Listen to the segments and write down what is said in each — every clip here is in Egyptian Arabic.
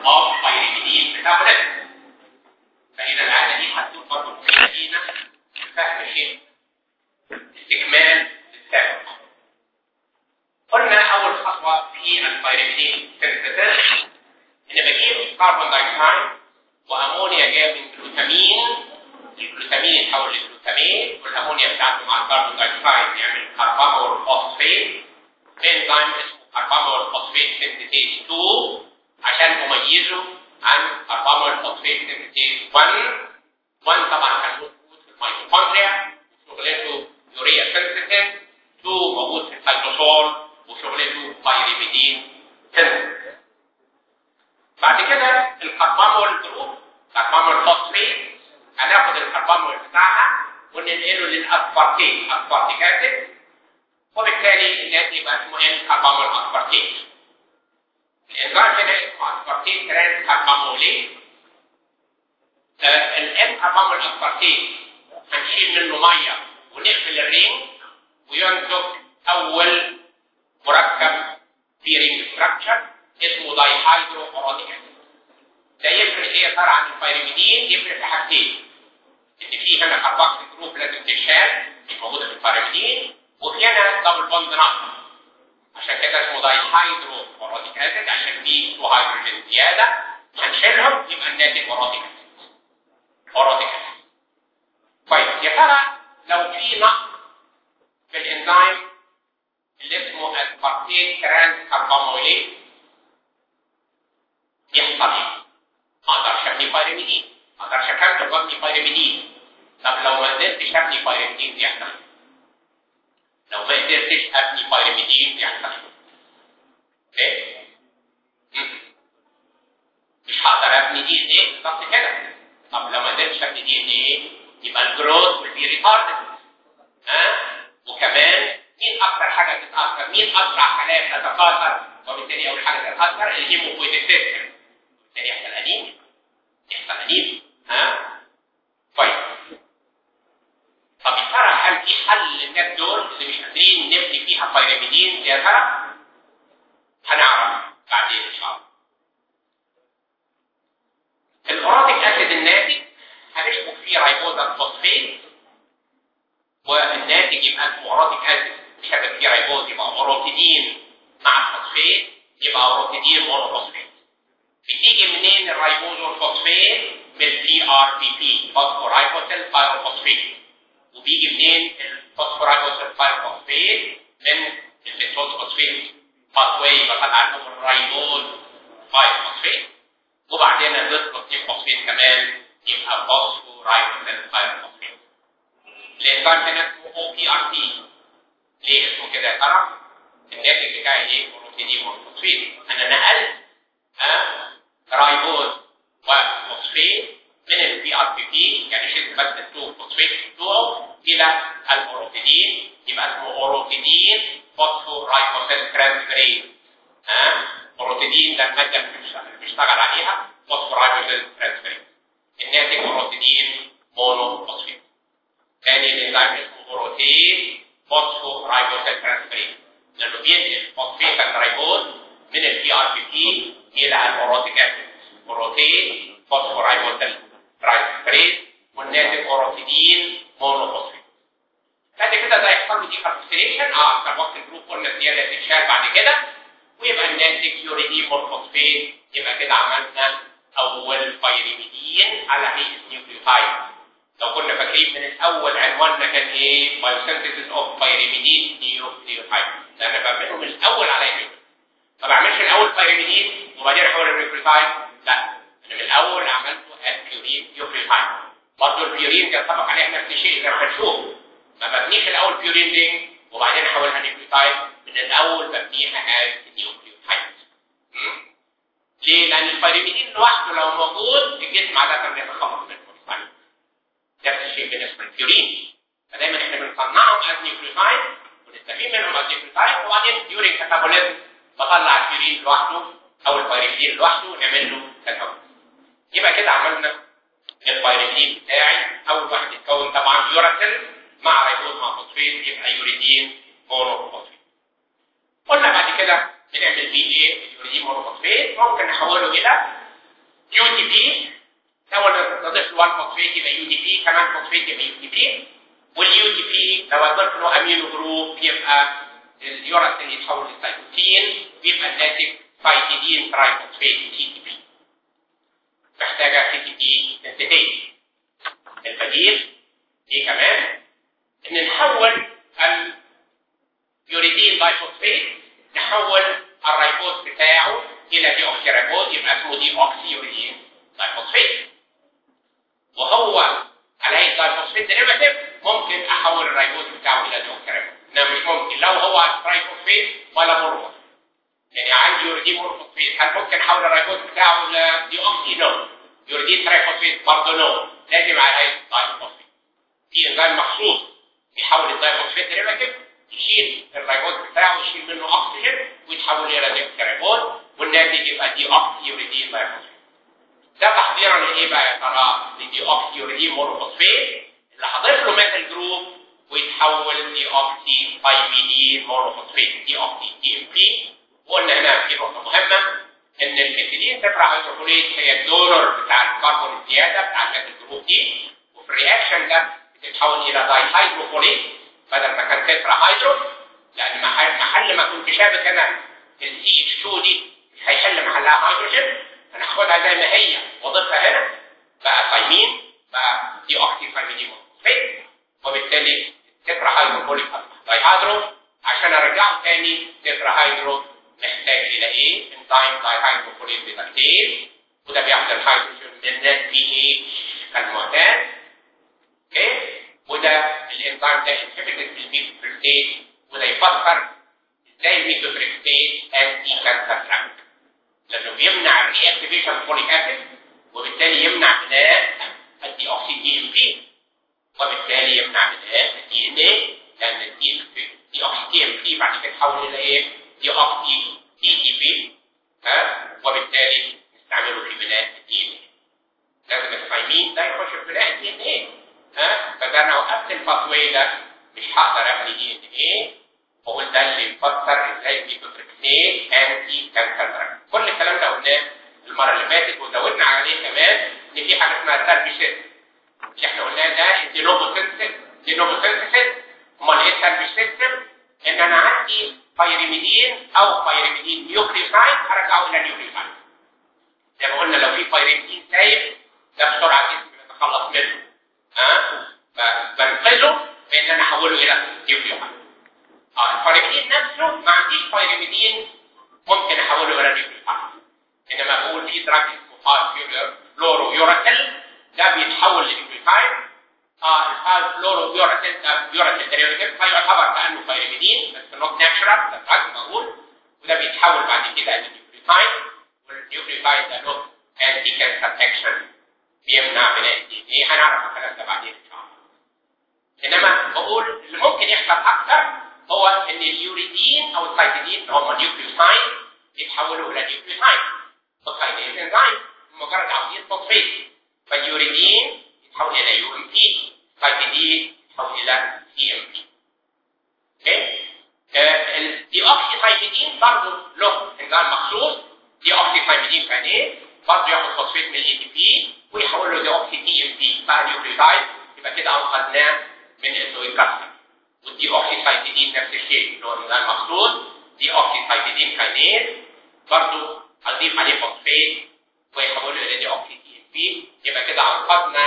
اوف بايريميدين ميتابوليزم فاذا العاده دي هتكون برضه مفيده فهم شيء استكمال السابق قلنا اول خطوه في البايريميدين سنتيسيس ان بجيب كربون دايوكسيد وامونيا جايه من جلوتامين الجلوتامين يتحول لجلوتامين والامونيا بتاعته مع الكربون دايوكسيد يعمل كربامول فوسفيت انزيم اسمه كربامول فوسفيت سنتيز 2 عشان تميزه عن كربامول فوسفيت سنتيز 1 1 طبعا كان موجود في الميتوكوندريا شغلته يوريا سنتيز 2 موجود في السيتوسول وشغلته بايريميدين سنتيز بعد كده الكربامول جروب كربامول فوسفيت هناخد الكربامول بتاعها وننقله للاسبارتيت اسبارتيك اسيد وبالتالي الناتج يبقى اسمه ان كربامول اسبارتيت الانزيم هنا اسمه اسبارتيت ترانس كرباموليز الان كربامول اسبارتيت هنشيل منه ميه ونقفل الرينج وينتج اول مركب في رينج ستراكشر اسمه دايهايدرو اوراتيك اسيد ده يفرق ايه يا ترى عن البيرميدين يفرق في حاجتين ان في هنا كربوكسيل جروب لازم تتشال مش موجوده في البيرميدين وفي هنا دبل بوند نقص عشان كده اسمه دايهايدرو اوراتيك اسيد عشان في تو هيدروجين زياده هنشيلهم يبقى الناتج اوراتيك اسيد اوراتيك اسيد طيب يا ترى لو في نقص في الانزيم اللي اسمه اسبارتيت ترانس كرباموليز يحصل ايه؟ ما اقدرش ابني بايرميدين ما اقدرش اكمل وابني بايرميدين طب لو ما قدرتش ابني بايرميدين يحصل ايه؟ لو ما قدرتش ابني بايرميدين يحصل ايه؟ ايه؟ مش هقدر ابني دي ان ايه بالظبط كده طب لو ما قدرتش ابني دي ان ايه يبقى الجروث will be retarded ها وكمان مين اكتر حاجه تتاثر مين اسرع خلايا تتكاثر وبالتالي اول حاجه تتاثر الهيموبويتيك سيستم بالتالي يحصل انيميا يحصل انيميا ها طيب طب يا ترى هل في حل للناس دول اللي مش قادرين نبني فيها بايرميدين يا ترى هنعرف بعدين ان شاء الله الاوراتيك اسيد الناتج هنشبك فيه رايبوزا فوسفيت والناتج يبقى اسمه اوراتيك اسيد شبك فيه رايبوز يبقى اوروتيدين مع الفوسفيت يبقى اوروتيدين مونوفوسفيت بتيجي منين الرايبوز والفوسفيت من البي ار بي بي فوسفورايبوسيل بايروفوسفيت وبيجي منين الفوسفورايبوسيل بايروفوسفيت من الفوسفوسفيت باثواي بطلع عنهم الرايبوز بايروفوسفيت وبعدين نضيف له اثنين فوسفيت كمان يبقى فوسفورايبوسيل بايروفوسفيت الانزيم هنا اسمه او بي ار تي ليه اسمه كده يا ترى؟ الناتج بتاعي ايه؟ بروتيدين والفوسفيت انا نقلت ها رايبوز وفوسفيت من البي ار بي بي يعني شلت بس التو فوسفيت بتوعه الى البروتيدين يبقى اسمه اوروتيدين فوسفو رايبوسيل ترانسفيريز ها بروتيدين ده الماده اللي بيشتغل عليها فوسفو رايبوسيل ترانسفيريز الناتج بروتيدين مونو فوسفيت ثاني الانزيم اسمه بروتين فوسفو رايبوسيل ترانسفيريز لانه بينقل فوسفيت الرايبوز من البي ار بي بي الى الاوروتيك اسيد بروتين فوسفورايبوسيل ترايسفريز والناتج اوروتيدين مونوفوسفيت بعد كده ده يحصل له ديكاربوكسيليشن اه الكربوكسيل جروب قلنا زياده تتشال بعد كده ويبقى الناتج يوريدين مونوفوسفيت يبقى كده عملنا اول بايريميدين على هيئه نيوكليوتايد لو كنا فاكرين من الاول عنواننا كان ايه بايوسينثيسيس اوف بايريميدين نيوكليوتايد ده انا بعمله من الاول على يمين ما بعملش الاول بايريميدين وبعدين احول النيوكليوتايد لا انا من الاول عملته البيورين نيوكليوتايد برضه البيورين بينطبق عليها نفس الشيء زي ما هنشوف ما ببنيش الاول بيورين رينج وبعدين احولها نيوكليوتايد من الاول ببنيها از نيوكليوتايد ليه؟ لان البايريميدين لوحده لو موجود الجسم عاده بيتخلص منه نفس الشيء بالنسبه للبيورين فدايما احنا بنصنعهم از نيوكليوتايد ونستفيد منهم از نيوكليوتايد وبعدين ديورين كاتابوليزم بطلع البيورين لوحده او البايريميدين لوحده ونعمل له كاتابوليزم يبقى كده عملنا البايريميدين بتاعي اول واحد يتكون طبعا يوراتيل مع ريبوز مع فوسفيت يبقى يوريدين مونوفوسفيت قلنا بعد كده بنعمل بيه ايه اليوريدين مونوفوسفيت ممكن نحوله الى يو تي بي اول ما تضيف له 1 فوسفيت يبقى يو تي بي كمان فوسفيت يبقى يو تي بي واليو تي بي لو اضيف له امينو جروب يبقى اليوراسين يتحول لسيتوسين ويبقى الناتج فايتيدين ترايفوسفيت تي تي بي محتاجه تي تي بي سنتيتيز البديل ايه كمان ان نحول اليوريدين دايفوسفيت نحول الريبوز بتاعه الى دي اوكسي ريبوز يبقى اسمه دي اوكسي يوريدين دايفوسفيت وهو على هيئه دايفوسفيت ديريفاتيف ممكن احول الريبوز بتاعه الى دي اوكسي ريبوز انما مش ممكن لو هو ترايفوسفيت ولا مورفوس يعني عندي يوريدين مورفوسفيت هل ممكن احول الريبوز بتاعه لدي اوكسي نو يوريدين ترايفوسفيت برضه نو لازم على هيئه دايفوسفيت في انزيم مخصوص بيحول الدايفوسفيت ديريفاتيف يشيل الريبوز بتاعه يشيل منه اكسجين ويتحول الى ديكستريبوز والناتج يبقى دي اوكسي يوريدين دايفوسفيت ده تحضيرا لايه بقى يا ترى لدي اوكسي يوريدين مونوفوسفيت اللي هضيف له ميثل جروب ويتحول دي اوكسي بايميدين مونوفوسفيت دي اوكسي تي ام بي وقلنا هنا في نقطه مهمه ان الميثيلين تترا هيدروكوليت هي الدونر بتاع الكربون الزياده بتاع الميثل جروب دي وفي الرياكشن ده بتتحول الى داي هيدروكوليت بدل ما كان تترا هيدرو لان محل, محل ما كنت شابك انا السي اتش 2 دي مش هيحل محلها هيدروجين انا هاخدها زي ما هي واضيفها هنا بقى ثايمين بقى دي اوكسي ثايميدين مونوفوسفيت وبالتالي تترا هيدروكوليك داي هيدرو عشان ارجعه تاني تترا هيدرو محتاج الى ايه؟ انزيم داي هيدروكوليك بتاكتيز وده بيحصل هيدروجين من بي اتش المعتاد اوكي وده الانزيم ده انهبيتد بالميثوتريكسيت وده يفسر ازاي الميثوتريكسيت انتي كانسر دراج لانه بيمنع الري اكتيفيشن فوليك اسيد وبالتالي يمنع بناء الدي اوكسي دي ام بي وبالتالي يمنع بناء الدي ان اي لان الدي دي اوكسي دي ام بي بعد كده تتحول الى ايه؟ دي اوكسي دي دي بي ها وبالتالي نستعمله في بناء الدي ان اي لازم الثايمين ده يخش في بناء الدي ان اي ها فده انا وقفت الباثوي ده مش هقدر ابني دي ان ايه وقلت ده اللي يفسر ازاي الميثوتريكسيت انتي كانسر دراج كل الكلام ده قلناه المره اللي فاتت وزودنا عليه كمان ان في حاجه اسمها سيرفيسيس اللي احنا قلناه ده الدينوفوسينثيس دينوفوسينثيس امال ايه السيرفيس سيستم ان انا عندي بايريميدين او بايريميدين نيوكليوسايد ارجعه الى نيوكليوسايد زي ما قلنا لو في بايريميدين سايب ده بسرعه جدا نتخلص منه ها بنقذه بان انا احوله الى نيوكليوسايد اه البايريميدين نفسه ما عنديش بايريميدين ممكن احوله الى نيوكليوسايد انما بقول في دراج اسمه فلورو يوراتيل ده بيتحول لنيوكليوسايد اه الفال فلورو يوراتيل ده يوراتيل ديريفيتيف فيعتبر كانه بايريميدين بس نوت ناتشرال ده دراج موجود وده بيتحول بعد كده لنيوكليوسايد والنيوكليوسايد ده له انتي كانسر اكشن بيمنع بناء الدي ايه هنعرف الكلام ده بعدين ان شاء الله انما بقول اللي ممكن يحصل اكتر هو ان اليوريدين او السايتيدين اللي هم نيوكليوسايد يتحولوا الى نيوكليوسايد السايتيدين انزيم مجرد عاوزين فوسفيت فاليوريدين يتحول الى يو ام بي السايتيدين يتحول الى سي ام بي اوكي الدي اوكسي سايتيدين برضه له انزيم مخصوص دي اوكسي سايتيدين كان ايه برضه ياخد فوسفيت من الاي تي بي ويحول له دي اوكسي تي ام بي بقى نيوكليوتايد يبقى كده انقذناه من انه يتكسر والدي اوكسي سايتيدين نفس الشيء اللي هو انزيم مخصوص دي اوكسي سايتيدين كاينيز برضه هنضيف عليه فوسفيت ويحوله الى دي اوكسي تي ام بي يبقى كده انقذنا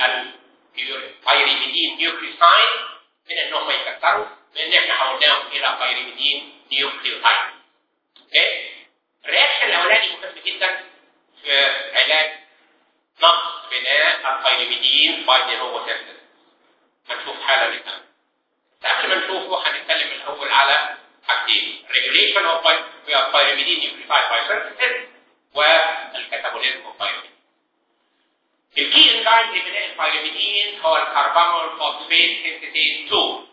البيريميدين نيوكليوتايد من انهم يتكسروا لان احنا حولناهم الى بيريميدين نيوكليوتايد اوكي الرياكشن الاولاني مهم جدا في علاج نقص بناء البيريميدين بايدينوفوسينثيس هنشوف حاله منها قبل ما نشوفه هنتكلم الاول على حاجتين ريجوليشن اوف بايريميدين نيوكليوتايد بايسينثيس والكاتابوليزم اوف بايريميدين الكي انزيم لبناء البيريميدين هو الكربامول فوسفيت سينثيز 2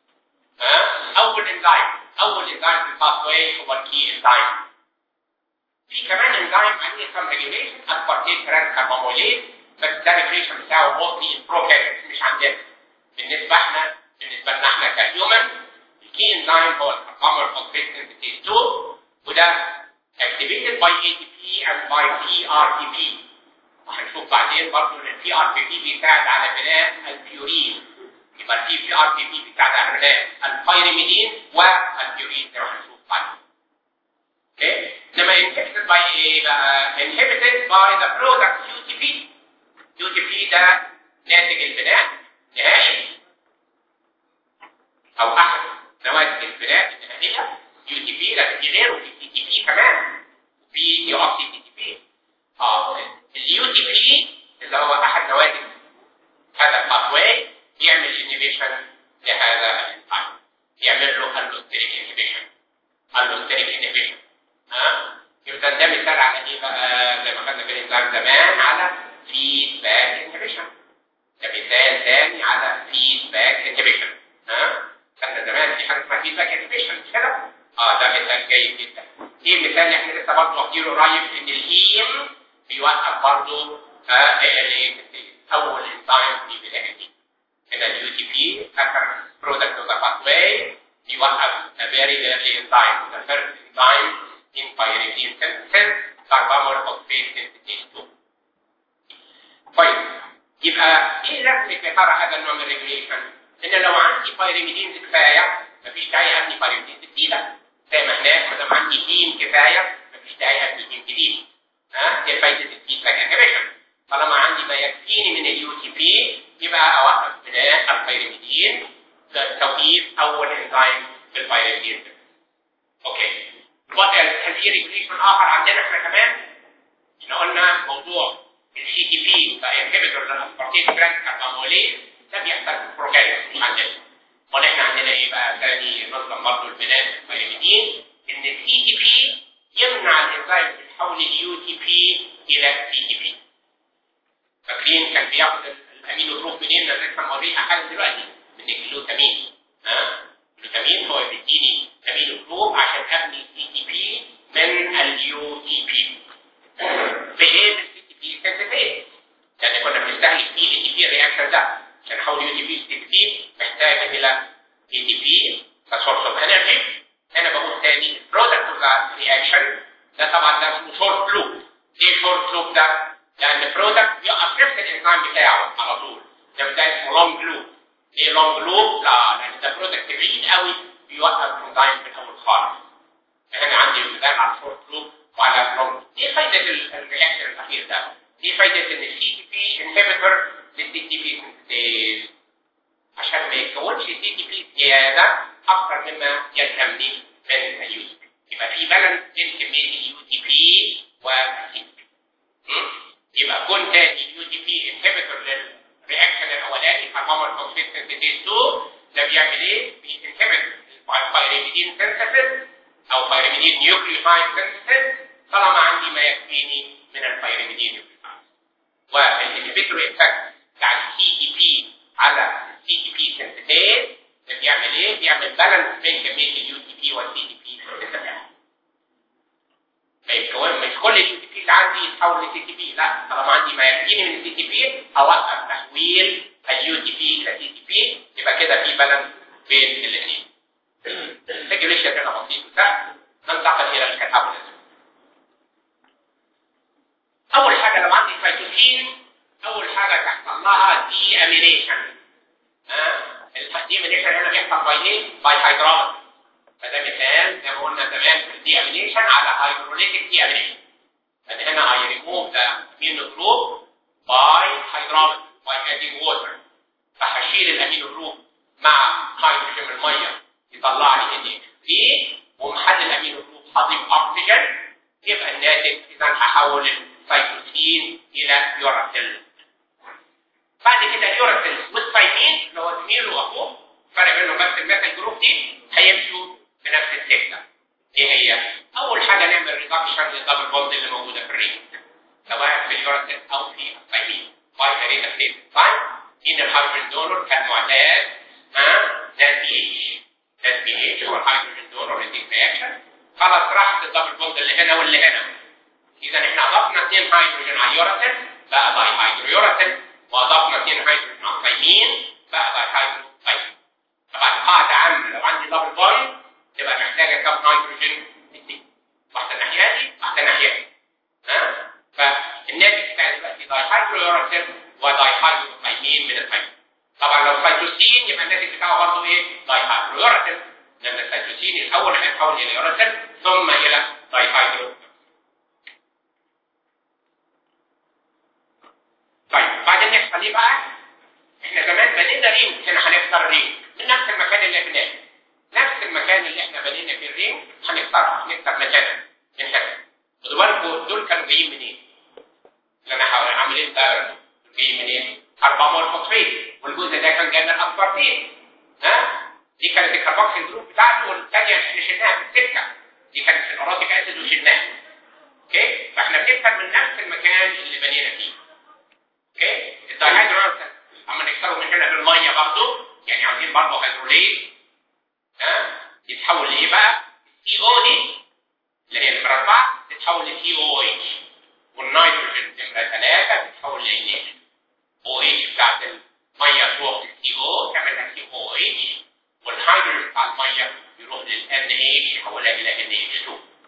ها اول انزيم اول انزيم في الباثواي هو الكي انزيم في كمان انزيم عندي سم ريجوليشن اسبارتيت ترانس كرباموليز بس ده ريجوليشن بتاعه موستلي بروكاريوت مش عندنا بالنسبه احنا بالنسبه لنا احنا كهيومن الكي انزيم هو الكربامول فوسفيت سينثيز 2 وده activated by ATP and by PRTP وهنشوف بعدين برضه ان البي ار بي بي بيساعد على بناء البيورين يبقى البي بي ار بي بي بيساعد على بناء البيرميدين والبيورين زي ما هنشوف بعدين. اوكي؟ انما inhibited by ايه بقى؟ inhibited by the product UTP. UTP ده ناتج البناء نهائي او احد نواتج البناء النهائيه يو تي بي لكن في غيره في تي تي بي كمان في يو ار سي تي تي بي اه اليو تي بي اللي هو احد نواتج هذا الباثواي بيعمل انيبيشن لهذا الانزيم يعمل له الوستريك انيبيشن الوستريك انيبيشن ها يبقى ده مثال على ايه بقى زي ما خدنا في الانزيم زمان على فيدباك انيبيشن ده مثال ثاني على فيدباك انيبيشن ها خدنا زمان في حاجه اسمها فيدباك انيبيشن مش كده اه ده مثال جيد جدا في مثال احنا لسه برضه واخدينه قريب ان الهيم بيوقف برضه آه اول انزيم في بدايه دي هنا اليو تي بي اخر برودكت اوف ذا باثواي بيوقف a very early enzyme the first enzyme in pyrimidine synthesis carbamol phosphate synthesis 2 طيب يبقى ايه لازمه يا ترى هذا النوع من الريجوليشن؟ ان لو عندي بايرميدين كفايه مفيش داعي ابني بايرميدين جديده زي ما هناك ما دام عندي هيم كفايه مفيش داعي ابني هيم جديد ها دي فايده الفيدباك انيبيشن طالما عندي ما يكفيني من اليو تي بي يبقى اوقف بناء البايرميدين توقيف اول انزيم في البايرميدين اوكي هل في ريجوليشن اخر عندنا احنا كمان؟ احنا قلنا موضوع السي تي بي كانهبيتور للاسبارتيت براند كارباموليز ده بيحصل في البروكاريوت مش عندنا امال احنا عندنا ايه بقى ثاني نظم برضه البناء البيرميدين ان السي تي بي يمنع الانزيم في تحول اليو تي بي الى سي تي بي فاكرين كان بياخد الامينو جروب منين انا لسه موريها حاجه دلوقتي من الجلوتامين ها الجلوتامين هو بيديني امينو جروب عشان ابني سي تي بي من اليو تي بي بايه بالسي تي بي سنسيتيف لان كنا بنستهلك فيه اي تي بي الرياكشن ده عشان احول يو تي بي سي تي محتاج الى اي تي بي كسورس اوف انرجي انا بقول تاني البرودكت اوف ذا رياكشن ده طبعا ده اسمه شورت لوب ليه شورت لوب ده؟ لان البرودكت يقف نفس الانزيم بتاعه على طول ده ده اسمه لونج لوب ليه لونج لوب؟ لا لان ده برودكت بعيد قوي بيوقف الانزيم في الاول خالص انا عندي مثال على شورت لوب وعلى لونج ايه فايده الرياكشن الاخير ده؟ ايه فايده ان السي تي بي انهبيتور للسي تي بي سنتيز عشان ما يتكونش سي تي بي زياده اكثر مما يلزمني من اليو تي بي يبقى في بالانس بين كميه اليو تي بي والسي تي بي يبقى كون تاني اليو تي بي انهبيتور للرياكشن الاولاني كاربامول فوسفيت سنتيز 2 ده بيعمل ايه؟ بينهبت البايريميدين سنتيز او بايريميدين نيوكليوتايد سنتيز طالما عندي ما يكفيني من البايريميدين نيوكليوتايد والانهبيتور افكت بتاع السي تي بي على السي تي بي سنتيز ده بيعمل ايه؟ بيعمل بالانس بين كميه اليو تي بي والسي تي بي ما يتكون مش كل اليو تي بي اللي عندي يتحول لسي تي بي لا طالما عندي ما يكفيني من السي تي بي اوقف تحويل اليو تي بي الى سي تي بي يبقى كده في بالانس بين الاثنين ريجوليشن هنا بسيط وسهل ننتقل الى الكتابوليزم اول حاجه لو عندي سيتوسين اول حاجه تحصل لها دي امينيشن ها الدي امينيشن هنا بيحصل باي ايه باي هيدروليز فده مثال زي ما قلنا زمان في الدي امينيشن على هيدروليتيك دي امينيشن فده هنا I remove the amino group by hydrolysis by adding water فهشيل الامينو جروب مع هيدروجين من الميه يطلع لي ان دي ومحل الامينو جروب هضيف اكسجين يبقى الناتج اذا هحول السيتوسين الى يوراتيل بعد كده اليوراتيل والسايتين اللي هو زميله واخوه فرق بينهم بس الميثل جروب دي هيمشوا بنفس السكه ايه هي؟ اول حاجه نعمل ريدكشن للدبل بوند اللي موجوده في الرينج سواء في اليوراتيل او في السايتين باي طريقه ستيت طيب ان الهيدروجين دونر كالمعتاد ها ده بي اتش ده بي اتش هو الهيدروجين دونر ريديك رياكشن خلاص راحت الدبل بوند اللي هنا واللي هنا اذا احنا اضفنا اثنين هيدروجين على اليوراتيل بقى باي هيدرو يوراتيل واضفنا اثنين هيدروجين على الثايمين بقى باي هيدرو ثايمين طبعا قاعده عامه لو عندي دبل بوند تبقى محتاجه كم هيدروجين اثنين واحده الناحيه دي واحده الناحيه دي ها فالناتج بتاع دلوقتي دايهيدرويوراسيل ودايهيدروثايمين من الثايمين طبعا لو سيتوسين يبقى الناتج بتاعه برضه ايه دايهيدرويوراسيل لان السيتوسين الاول هيتحول الى يوراسيل ثم الى دايهيدرو طيب بعدين نحصل ايه بقى احنا زمان بنينا رينج هنا هنختار رينج من نفس المكان اللي بناه نفس المكان اللي احنا بنينا فيه الرينج هنختار هنختار مكانه من هنا خدوا بالكم دول كانوا جايين منين؟ اللي انا حاول عاملين ده جاي منين؟ كربامول فوسفيت والجزء ده كان جاي من الاسبرتين ها؟ دي كانت الكربوكسيل جروب بتاعته والثانيه احنا شلناها في السكه دي كانت في الاوروتيك اسيد وشلناها اوكي؟ فاحنا بنفهم من نفس المكان اللي بنينا فيه اوكي؟ الدايهيدرول اما نكسره من هنا في الميه برضه يعني عايزين برضه هيدروليز ها؟ يتحول لايه بقى؟ سي او دي اللي هي نمرة 4 تتحول ل COH والنيتروجين نمرة 3 تتحول ل NH OH بتاعت المية تروح لل CO تعملها COH والهيدروجين بتاع المية يروح لل NH يحولها إلى NH2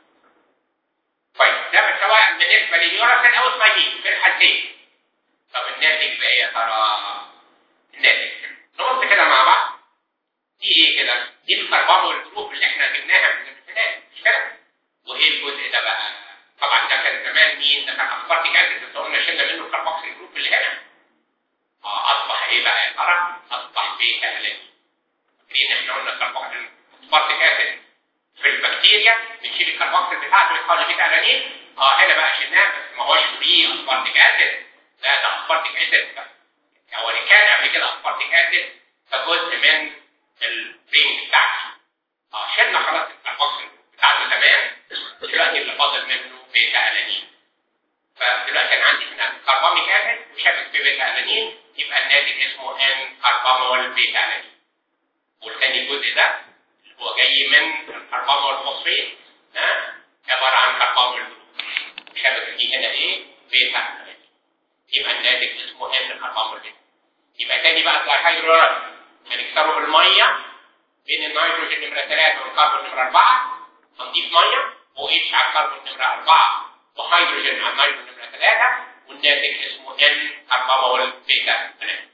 طيب ده سواء بالنسبة لليوراسين أو الثايمين في الحالتين طب الناتج بقى يا ترى الناتج نقص كده مع بعض دي ايه كده؟ دي الكربون والجروب اللي احنا جبناها من البداية مش كده؟ وايه الجزء ده بقى طبعا ده كان زمان مين ده كان اخبارتيك اسيد بس قلنا شلنا منه الكربوكسيل جروب اللي هنا اه اصبح ايه بقى يا ترى اصبح بيتا الانين فاكرين احنا قلنا الكربوكسيل اخبارتيك اسيد في البكتيريا بنشيل الكربوكسيل بتاعته بيتحول لبيتا الانين اه هنا بقى شلناه بس ما هوش فري اخبارتيك اسيد لا ده اخبارتيك اسيد هو اللي كان قبل كده اخبارتيك اسيد فجزء من الرينج بتاعتي اه شلنا خلاص الكربوكسيل بتاعته تمام دلوقتي اللي فاضل منه بيتا الانين فدلوقتي كان عندي هنا كرباميك اسيد وشابك في بيتا الانين يبقى الناتج اسمه ان كربامول بيتا الانين والثاني الجزء ده اللي هو جاي من الكربامول فوسفيت ها عباره عن كربامول شابك فيه هنا ايه بيتا الانين يبقى الناتج اسمه ان كربامول بيتا يبقى تاني بقى الدايهيدرولات هنكسره بالميه بين النيتروجين نمره 3 والكربون نمره 4 هنضيف ميه OH على الكربون نمرة 4 وهيدروجين على النيتروجين نمرة 3 والناتج اسمه N كربامول بيتا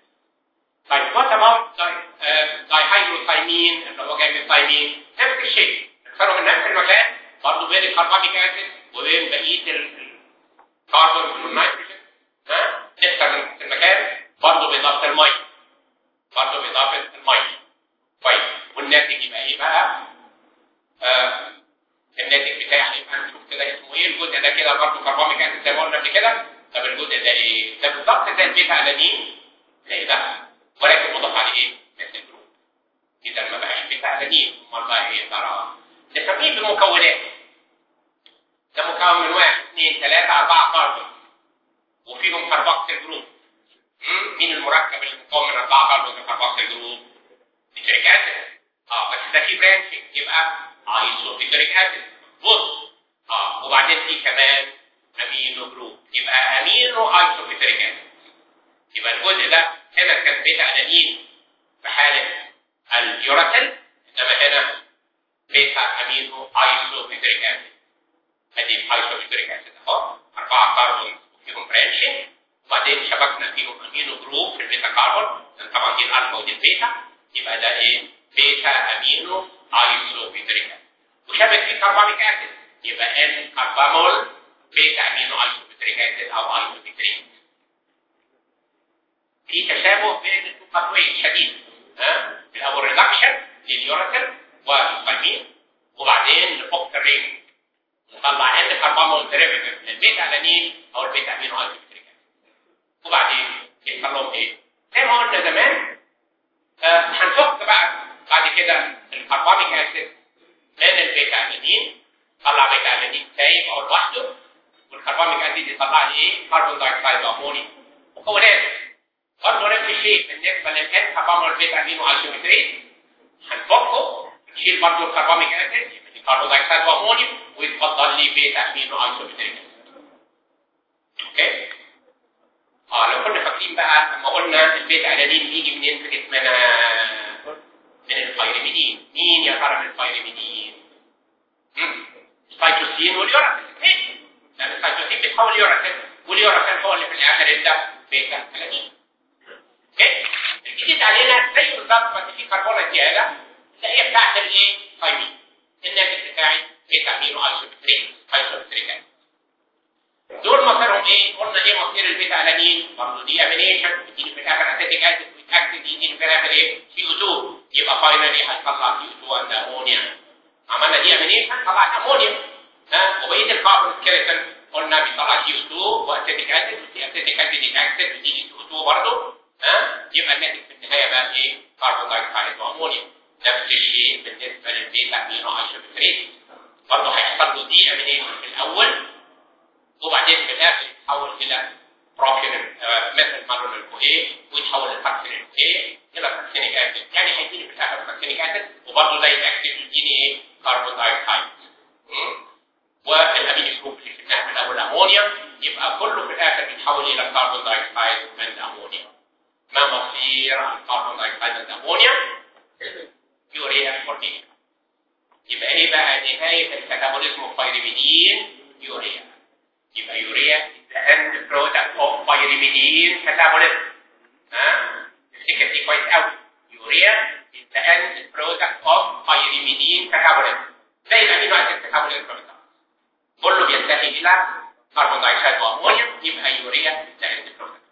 طيب وات اباوت دايهيدروثايمين اللي هو جاي من الثايمين نفس الشيء نختاره من نفس المكان برضه بين الكرباميك اسيد وبين بقيه الكربون والنيتروجين ها نختار من نفس المكان برضه باضافه الميه برضه باضافه الميه طيب والناتج يبقى ايه بقى؟ آه الناتج بتاعي هيبقى نشوف كده اسمه ايه الجزء ده كده برضه كرباميك اسيد زي ما قلنا قبل كده طب الجزء ده ايه؟ ده بالظبط زي البيتا الانين زي ده ولكن مضاف عليه ايه؟ مثل جروب اذا ما بقاش بيتا الانين امال بقى ايه ترى؟ نسميه بالمكونات ده مكون من واحد اثنين ثلاثة أربعة كربون وفيهم كربوكسيل جروب مين المركب اللي مكون من أربعة كربون كربوكسيل جروب؟ نيتريك اسيد اه بس ده في برانشنج يبقى ايسوبيتريك اسيد بص اه وبعدين في كمان امينو جروب يبقى امينو ايسوبيتريك اسيد يبقى الجزء ده هنا كان بيتا انانين في حاله اليوراتيل انما هنا بيتا امينو ايسوبيتريك اسيد ادي ايسوبيتريك اسيد اهو اربعه كربون فيهم برانشنج وبعدين شبكنا فيهم امينو جروب في البيتا كربون طبعا دي الالفا ودي البيتا يبقى ده ايه بيتا امينو ايسوبيتريك اسيد وشبك فيه كرباميك اسيد يبقى ان كربامول بيتا امينو ايسوبيتريك اسيد او ايسوبيتريك في تشابه بين التوقيتين شديد ها الاول ريدكشن لليوراتيل والفامين وبعدين نفك الرينج نطلع ان كربامول ديريفيتيف للبيتا الانين او البيتا امينو ايسوبيتريك اسيد وبعدين يحصل لهم ايه؟ زي ما قلنا زمان آه هنفك بقى بعد كده الكرباميك اسيد من البيتا امينين طلع بيتا امينين سايب او لوحده والكرباميك اسيد يطلع لي ايه؟ كربون دايوكسيد واموني مكونات برضه نفس الشيء بالنسبه للان كربامول بيتا امينو ايسومتريز هنفكه نشيل برضه الكرباميك اسيد كربون دايوكسيد واموني ويتفضل لي بيتا امينو ايسومتريز اوكي اه لو كنا فاكرين بقى لما قلنا البيتا انانين بيجي منين في جسمنا من الفيرميدين مين يا ترى من الفيرميدين السيتوسين واليوراتين لان السيتوسين بيتحول يوراتين واليوراسيل هو اللي في الاخر ادى بيتا 30 اوكي الجديد علينا زي بالظبط ما في كربون زياده اللي هي بتاعت الايه؟ ثايمين الناتج بتاعي بيتا امينو ايسوبتريك ايسوبتريك دول مصيرهم ايه؟ قلنا ايه مصير البيتا الانين؟ برضه دي امينيشن بتيجي في الاخر اسيتيك اسيد ويتاكسد يجي في الاخر ايه؟ سي او 2 يبقى فاينلي هتطلع سي او 2 اند امونيا عملنا دي امينيشن طلعت امونيا ها وبقيه الكاربون سكيلتون قلنا بيطلع سي او 2 واسيتيك اسيد والاسيتيك اسيد يتاكسد وتيجي سي او 2 برضه ها يبقى الناتج في النهايه بقى ايه؟ كربون دايوكسيد وامونيا نفس الشيء بالنسبه للبيتا امينو ايسوبتريك برضه هيحصل له دي امينيشن في الاول وبعدين في الاخر يتحول الى بروبيون مثل مالون الكويه ويتحول لفاكسين ايه الى فاكسينيك اسيد يعني هيديني في الاخر فاكسينيك اسيد وبرضه زي الاكتيف يديني ايه كربون دايوكسيد والامين جروب اللي شفناها من الاول امونيا يبقى كله في الاخر بيتحول الى كربون دايوكسيد من امونيا ما مصير الكربون دايوكسيد من امونيا يوريا فورميشن يبقى ايه بقى نهايه الكاتابوليزم اوف بايريميدين يوريا يبقى يوريا is the end product of pyrimidine metabolism ها افتكر دي كويس قوي يوريا is the end product of pyrimidine metabolism زي الامينو اسيد metabolism كله بينتهي الى كربون دايوكسيد وامونيا يبقى يوريا is the end product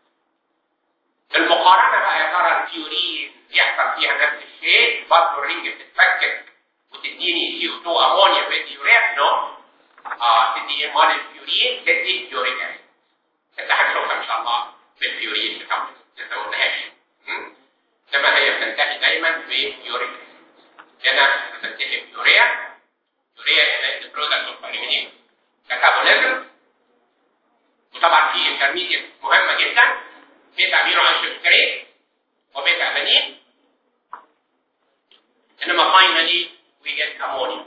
المقارنه بقى يا ترى البيورين يحصل فيها نفس الشيء برضه الرينج بتتفكك وتديني سي او 2 امونيا بدي يوريا نو اه تدي مال البيورين تدي يوريك اسيد انت هنشوفها ان شاء الله بالبيورين بتاعته لسه ما قلناهاش انما هي بتنتهي دايما بيوريك اسيد هنا بتنتهي بيوريا يوريا هي البرودكت اوف باريمينيك كاتابوليزم وطبعا في انترميديت مهمه جدا بيتا امينو ايسوبتريك وبيتا امينين انما فاينلي we get ammonia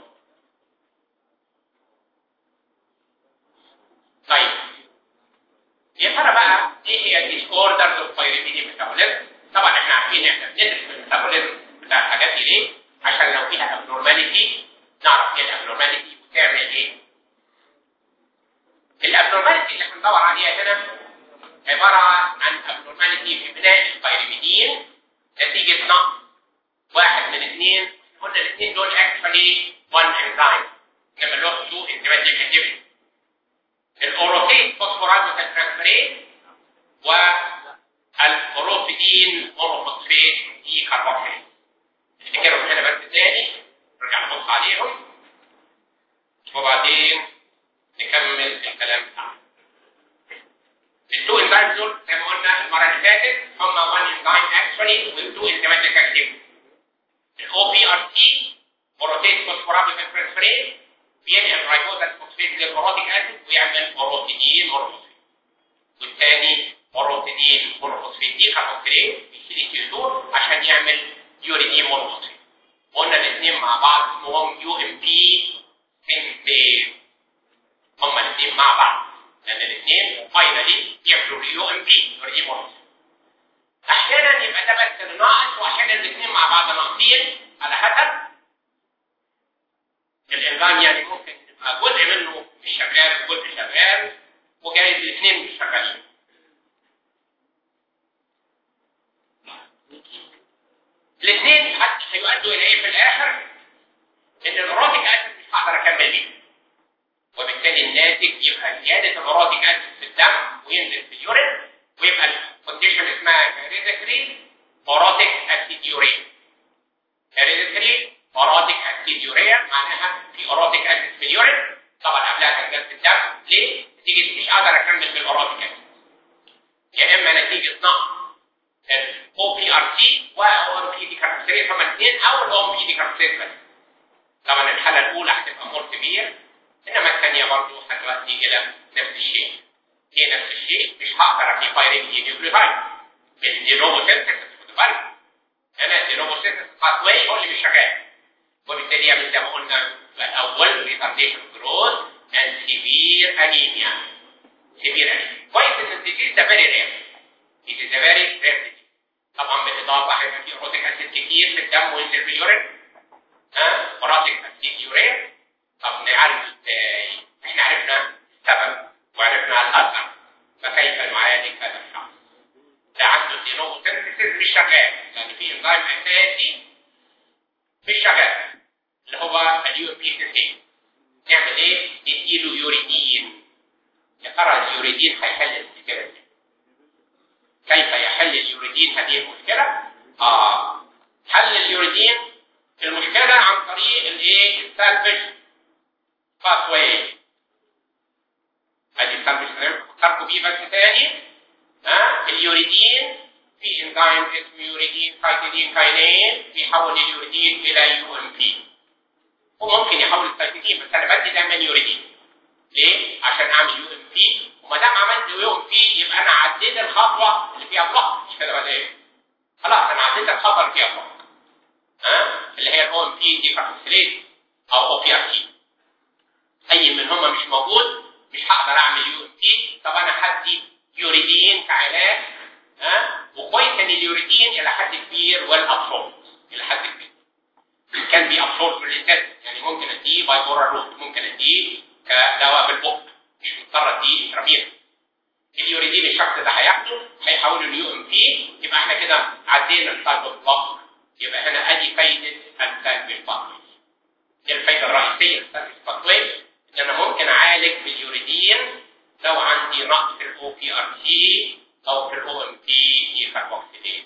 طيب يا ترى بقى ايه هي الديس اوردرز اوف بايريميدي ميتابوليزم طبعا احنا عارفين احنا بندرس الميتابوليزم بتاع الحاجات دي ليه عشان لو فيها ابنورماليتي نعرف ايه الابنورماليتي وتعمل ايه الابنورماليتي اللي هندور عليها هنا عباره عن ابنورماليتي في بناء البايريميدين نتيجه نقص واحد من اثنين قلنا الاثنين دول اكشولي وان انزيم انما له تو اندبندنت اكتيفيتي الاوروتيت فوسفورايد ترانسفيريز والاوروبيدين مونوفوسفيت دي كاربوكسيل افتكرهم هنا بس تاني نرجع نبص عليهم وبعدين نكمل الكلام بتاعنا التو انزيمز دول زي ما قلنا المره اللي فاتت هم وان انزيم اكشولي والتو اندبندنت اكتيفيتي الاو بي ار تي اوروتيت فوسفورايد ترانسفيريز بينقل رايبوزال فوسفيت للأوروتيك أسيد ويعمل أوروتيدين مونوفوسفيت والثاني أوروتيدين مونوفوسفيت دي كاربوكسيلين بيشيل الكيوتور عشان يعمل يوريدين مونوفوسفيت قلنا الاثنين مع بعض اسمهم يو ام بي سينتيز هما الاثنين مع بعض لأن الاثنين فاينلي يعملوا يو ام بي يوريدين مونوفوسفيت أحيانا يبقى ده بس اللي ناقص وأحيانا الاثنين مع بعض ناقصين على حسب الانزيم يعني ممكن يبقى جزء منه مش شغال وجزء شغال وجايز الاثنين مش شغالين الاثنين حتى هيؤدوا الى ايه في الاخر ان الاوروتيك اسيد مش هقدر اكمل بيه وبالتالي الناتج يبقى زياده الاوروتيك اسيد في الدم وينزل في اليورين ويبقى الكونديشن اسمها هيريديتري اوروتيك اسيد يورين هيريديتري اوروتيك اسيد يوريا معناها في اوروتيك اسيد في اليورين طبعا قبلها كان جت في الدم ليه؟ نتيجه مش قادر اكمل بالاوروتيك اسيد يا اما نتيجه نقص الاو بي ار تي واو ام بي دي كاربوكسيليز هما الاثنين او الاو ام بي دي كاربوكسيليز بس طبعا الحاله الاولى هتبقى مور كبير انما الثانيه برضه هتؤدي الى نفس الشيء هي نفس الشيء مش هقدر ابني بايريك نيوكليوتايد بالدينوفو سينثيسيس خد بالك انا الدينوفو سينثيسيس باثواي هو اللي مش شغال وبالتالي يعمل زي ما قلنا الاول ريتارديشن جروث اند سيفير انيميا سيفير انيميا كويس ان الديزيز ده فيري رير it is a very rare طبعا بالاضافه هيبقى في اوروتيك اسيد كتير في الدم وينزل في اليورين ها اوروتيك اسيد يورين طب نعرف ازاي احنا عرفنا السبب وعرفنا الاثر مش شغال يعني في انزيم اساسي مش شغال اللي هو اليو بي سي نعمل ايه؟ نديله يوريدين يا ترى اليوريدين هيحل المشكله دي كيف يحل اليوريدين هذه المشكله؟ اه حل اليوريدين المشكله عن طريق الايه؟ السالفج باثواي ادي السالفج فكركم بيه بس تاني ها اليوريدين في انزيم اسمه يوريدين سايتيدين كاينين بيحول اليوريدين الى يو ام بي وممكن يحول السايتيدين بس انا بدي دايما يوريدين ليه؟ عشان اعمل يو ام بي وما دام عملت يو ام بي يبقى انا عديت الخطوه اللي فيها بلوك مش كده ولا ايه؟ خلاص انا عديت الخطوه اللي فيها بلوك ها اللي هي الاو ام بي دي كاربوكسيليز او او بي ار تي اي منهما مش موجود مش هقدر اعمل يو ام بي طب انا هدي يوريدين كعلاج ها وكويس ان اليوريدين الى حد كبير والابسورب الى حد كبير كان بي ابسورب في الانتاج يعني ممكن اديه باي اورال روت ممكن اديه كدواء بالبق مش مضطر اديه انترافيرس اليوريدين الشخص ده هياخده هيحوله ليو ام بي يبقى احنا كده عدينا السايد بلوك يبقى هنا ادي فايده السايد بالبلوك دي الفايده الرئيسيه للسايد بالبلوك ان انا ممكن اعالج باليوريدين لو عندي نقص في الاو بي ار تي او في الاو ام بي دي كاربوكسيليز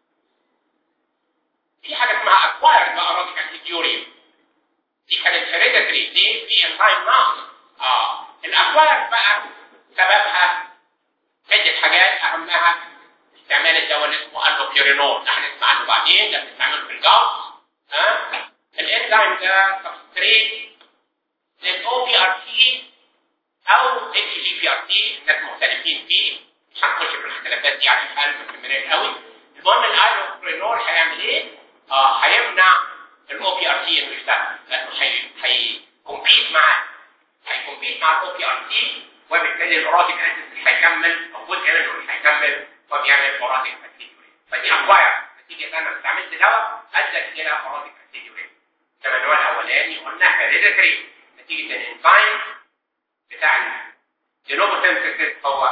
في حاجه اسمها اكوايرد بقى اسيديوريا دي كانت هيريديتري دي في انزيم نقص اه الاكوايرد بقى سببها عده حاجات اهمها استعمال الدواء اللي اسمه الوبيورينول ده هنسمع عنه بعدين ده بنستعمله في الجلد ها الانزيم ده سبستريت للاو بي ار تي او اتش جي بي ار تي الناس مختلفين فيه مش هنخش في الاختلافات دي عشان الحل مكملات قوي المهم الايروبرينول هيعمل ايه؟ اه هيمنع الاو بي ار تي انه يشتغل لانه هيكمبيت معاه هيكمبيت مع الاو بي ار تي وبالتالي الاوراتيك اسيد مش هيكمل او جزء منه مش هيكمل وبيعمل اوراتيك اسيد فدي اكواير نتيجه ان انا استعملت دواء ادت الى اوراتيك اسيد كما النوع الاولاني قلنا هيريديتري نتيجه الانزيم بتاع الجينوموسينثيسيس هو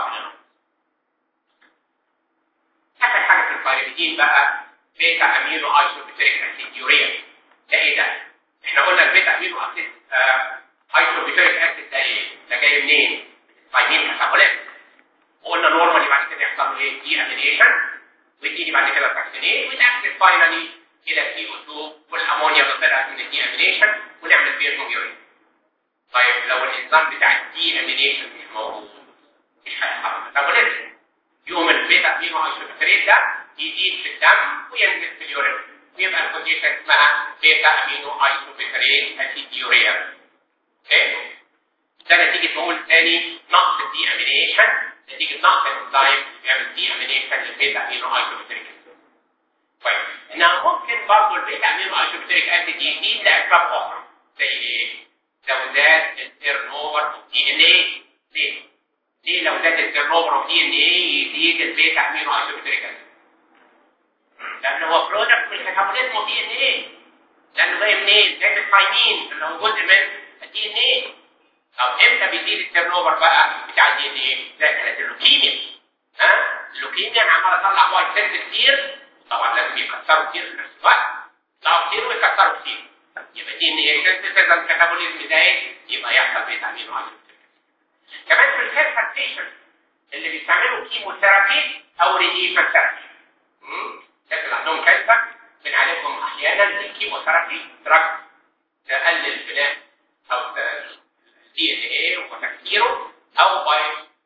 اخر حاجه في البايريدين بقى بيتا امينو ايسوبيتريك اسيد يوريا ده ايه ده؟ احنا قلنا البيتا امينو اسيد ايسوبيتريك اسيد ده ايه؟ ده جاي منين؟ بايمين كاتابوليت وقلنا نورمالي بعد كده يحصل له ايه؟ دي امينيشن وتيجي بعد كده تاكسينيت وتاكسد فاينالي الى سي او 2 والامونيا اللي طلعت من الدي امينيشن ونعمل بيهم يوريا طيب لو الانزيم بتاع الدي امينيشن مش موجود مش هيحصل ميتابوليزم يقوم البيتا امينو ايسوبيتريت ده يزيد في الدم وينزل في اليورين ويبقى الكونديشن اسمها بيتا امينو ايسوبيتريت اسيديوريا اوكي ده نتيجه بقول تاني نقص الدي امينيشن نتيجه نقص الانزيم بيعمل دي امينيشن للبيتا امينو ايسوبيتريك طيب انها ممكن برضه البيتا امينو ايسوبيتريك اسيد يزيد لاسباب اخرى زي ايه؟ لو زاد التيرن اوفر اوف دي ان ايه ليه؟ ليه لو زاد التيرن اوفر اوف دي ان ايه يزيد البيتا امينو ايسوبيتريك اسيد؟ لان هو برودكت من كاتابوليزم اوف دي ان ايه لانه جاي منين؟ جاي من الثايمين اللي هو جزء من الدي ان ايه طب امتى بيزيد التيرن اوفر بقى بتاع الدي ان ايه؟ زي كانت اللوكيميا ها؟ اللوكيميا انا عمال اطلع وايت سيلز كتير طبعا لازم يكسروا كتير في نفس الوقت يطلعوا كتير ويكسروا كتير يبقى دي ان ايه سينثيسيس الكاتابوليزم ده ايه يبقى يحصل بيتا امينو اسيد كمان في الكانسر بيشنت اللي بيستعملوا كيموثيرابي او ريديشن ثيرابي الناس اللي عندهم كانسر بنعالجهم احيانا بالكيموثيرابي دراج تقلل بناء او دي ان ايه وتكسيره او باي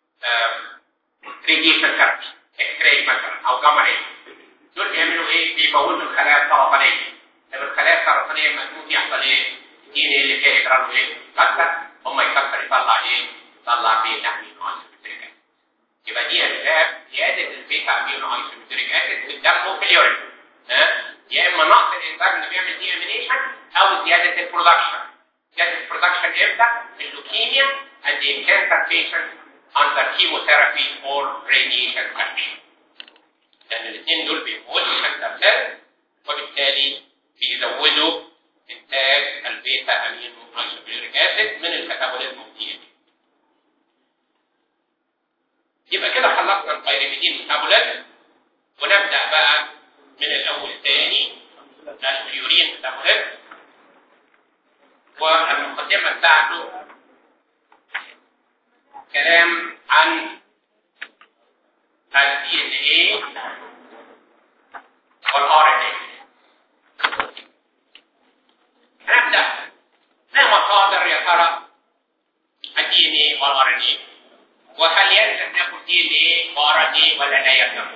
ريديشن ثيرابي اكس راي مثلا او جاما راي دول بيعملوا ايه؟ بيموتوا الخلايا السرطانيه طب الخلايا السرطانيه لما تموت يحصل ايه؟ الدي ان ايه اللي فيها يجرى له ايه؟ يكسر هم يكسر يطلع ايه؟ يطلع بيتا امينو اسيد يبقى دي اسباب زياده البيتا امينو اسيد اسيد في الدم وفي اليورين ها؟ يا اما نقص الانزيم اللي بيعمل دي امينيشن او زياده البرودكشن زياده البرودكشن امتى؟ في اللوكيميا and in cancer patients under chemotherapy or radiation therapy لان الاثنين دول بيموتوا كانسر سيل وبالتالي بيزودوا انتاج البيتا امينو ايسوبيوريك اسيد من الكاتابوليزم الدي يبقى كده خلصنا البيريميدين ميتابوليزم ونبدا بقى الفيورين ده مهم والمقدمة بتاعته كلام عن الدي ان ايه والار ان ايه نبدا ما مصادر يا ترى الدي ان ايه والار ان ايه وهل يلزم ناخد دي ان ايه وار ان ايه ولا لا يلزم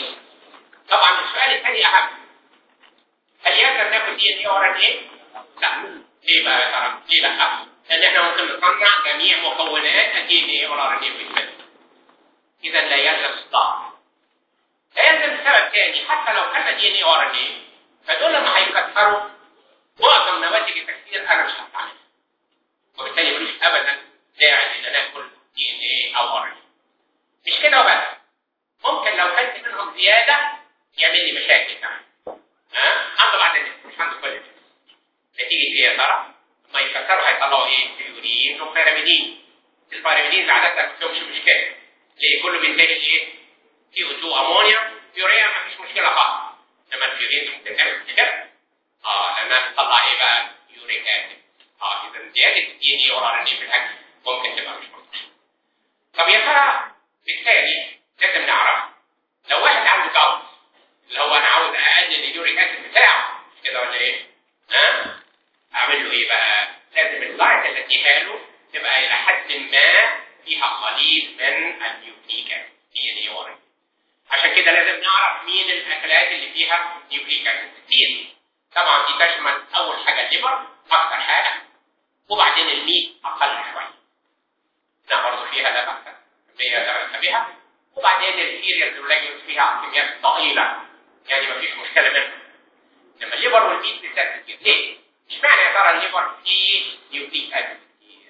طبعا السؤال الثاني اهم هل يلزم ناخد دي ان ايه وار ان ايه لا ليه بقى يا ترى ليه لا لان احنا ممكن نصنع جميع مكونات الدي ان ايه والار ان ايه في الجسم اذا لا يلزم الصداع لا يلزم سبب ثاني حتى لو كان دي ان ايه وار ان ايه فدول لما هيكسروا معظم نواتج التكسير انا مش هستعملها وبالتالي ملوش ابدا داعي ان انا اكل دي ان ايه او ار ان مش كده وبس ممكن لو كانت منهم زياده يعمل لي مشاكل كمان ها عنده بعد مش عنده كل نتيجه ايه يا ترى؟ لما يكسروا هيطلعوا ايه؟ فيورين وبيراميدين البيراميدين عاده ما فيهمش مشكله ليه كله بينتج ايه؟ سي او 2 امونيا يوريا ما فيش مشكله خالص انما الفيورين ممكن تعمل مشكله اه لانها بتطلع ايه بقى؟ يوريك اسيد اه اذا زياده الدي ان اي والار ان اي في الاكل ممكن تبقى مش مظبوطه طب يا ترى بالتالي لازم نعرف لو واحد عنده جلط اللي هو انا عاوز اقلل اليوريك اسيد بتاعه مش كده ولا ايه؟ ها؟ اعمل له ايه بقى؟ لازم الدايت اللي اديها له تبقى الى حد ما فيها قليل من النيوكليك اسيد دي ان اي والار عشان كده لازم نعرف مين الاكلات اللي فيها نيوكليك اسيد كتير طبعا دي تشمل اول حاجه الليبر اكثر حاجه وبعدين الميت اقل شويه ده برضه فيها ده اكثر كميه درجه بها وبعدين السيريالز واللاجنز فيها كميات ضئيله يعني ما فيش مشكله منها لما الليبر والميت بالذات كتير ليه؟ اشمعنى يا ترى الليبر فيه نيوكليك اسيد كتير؟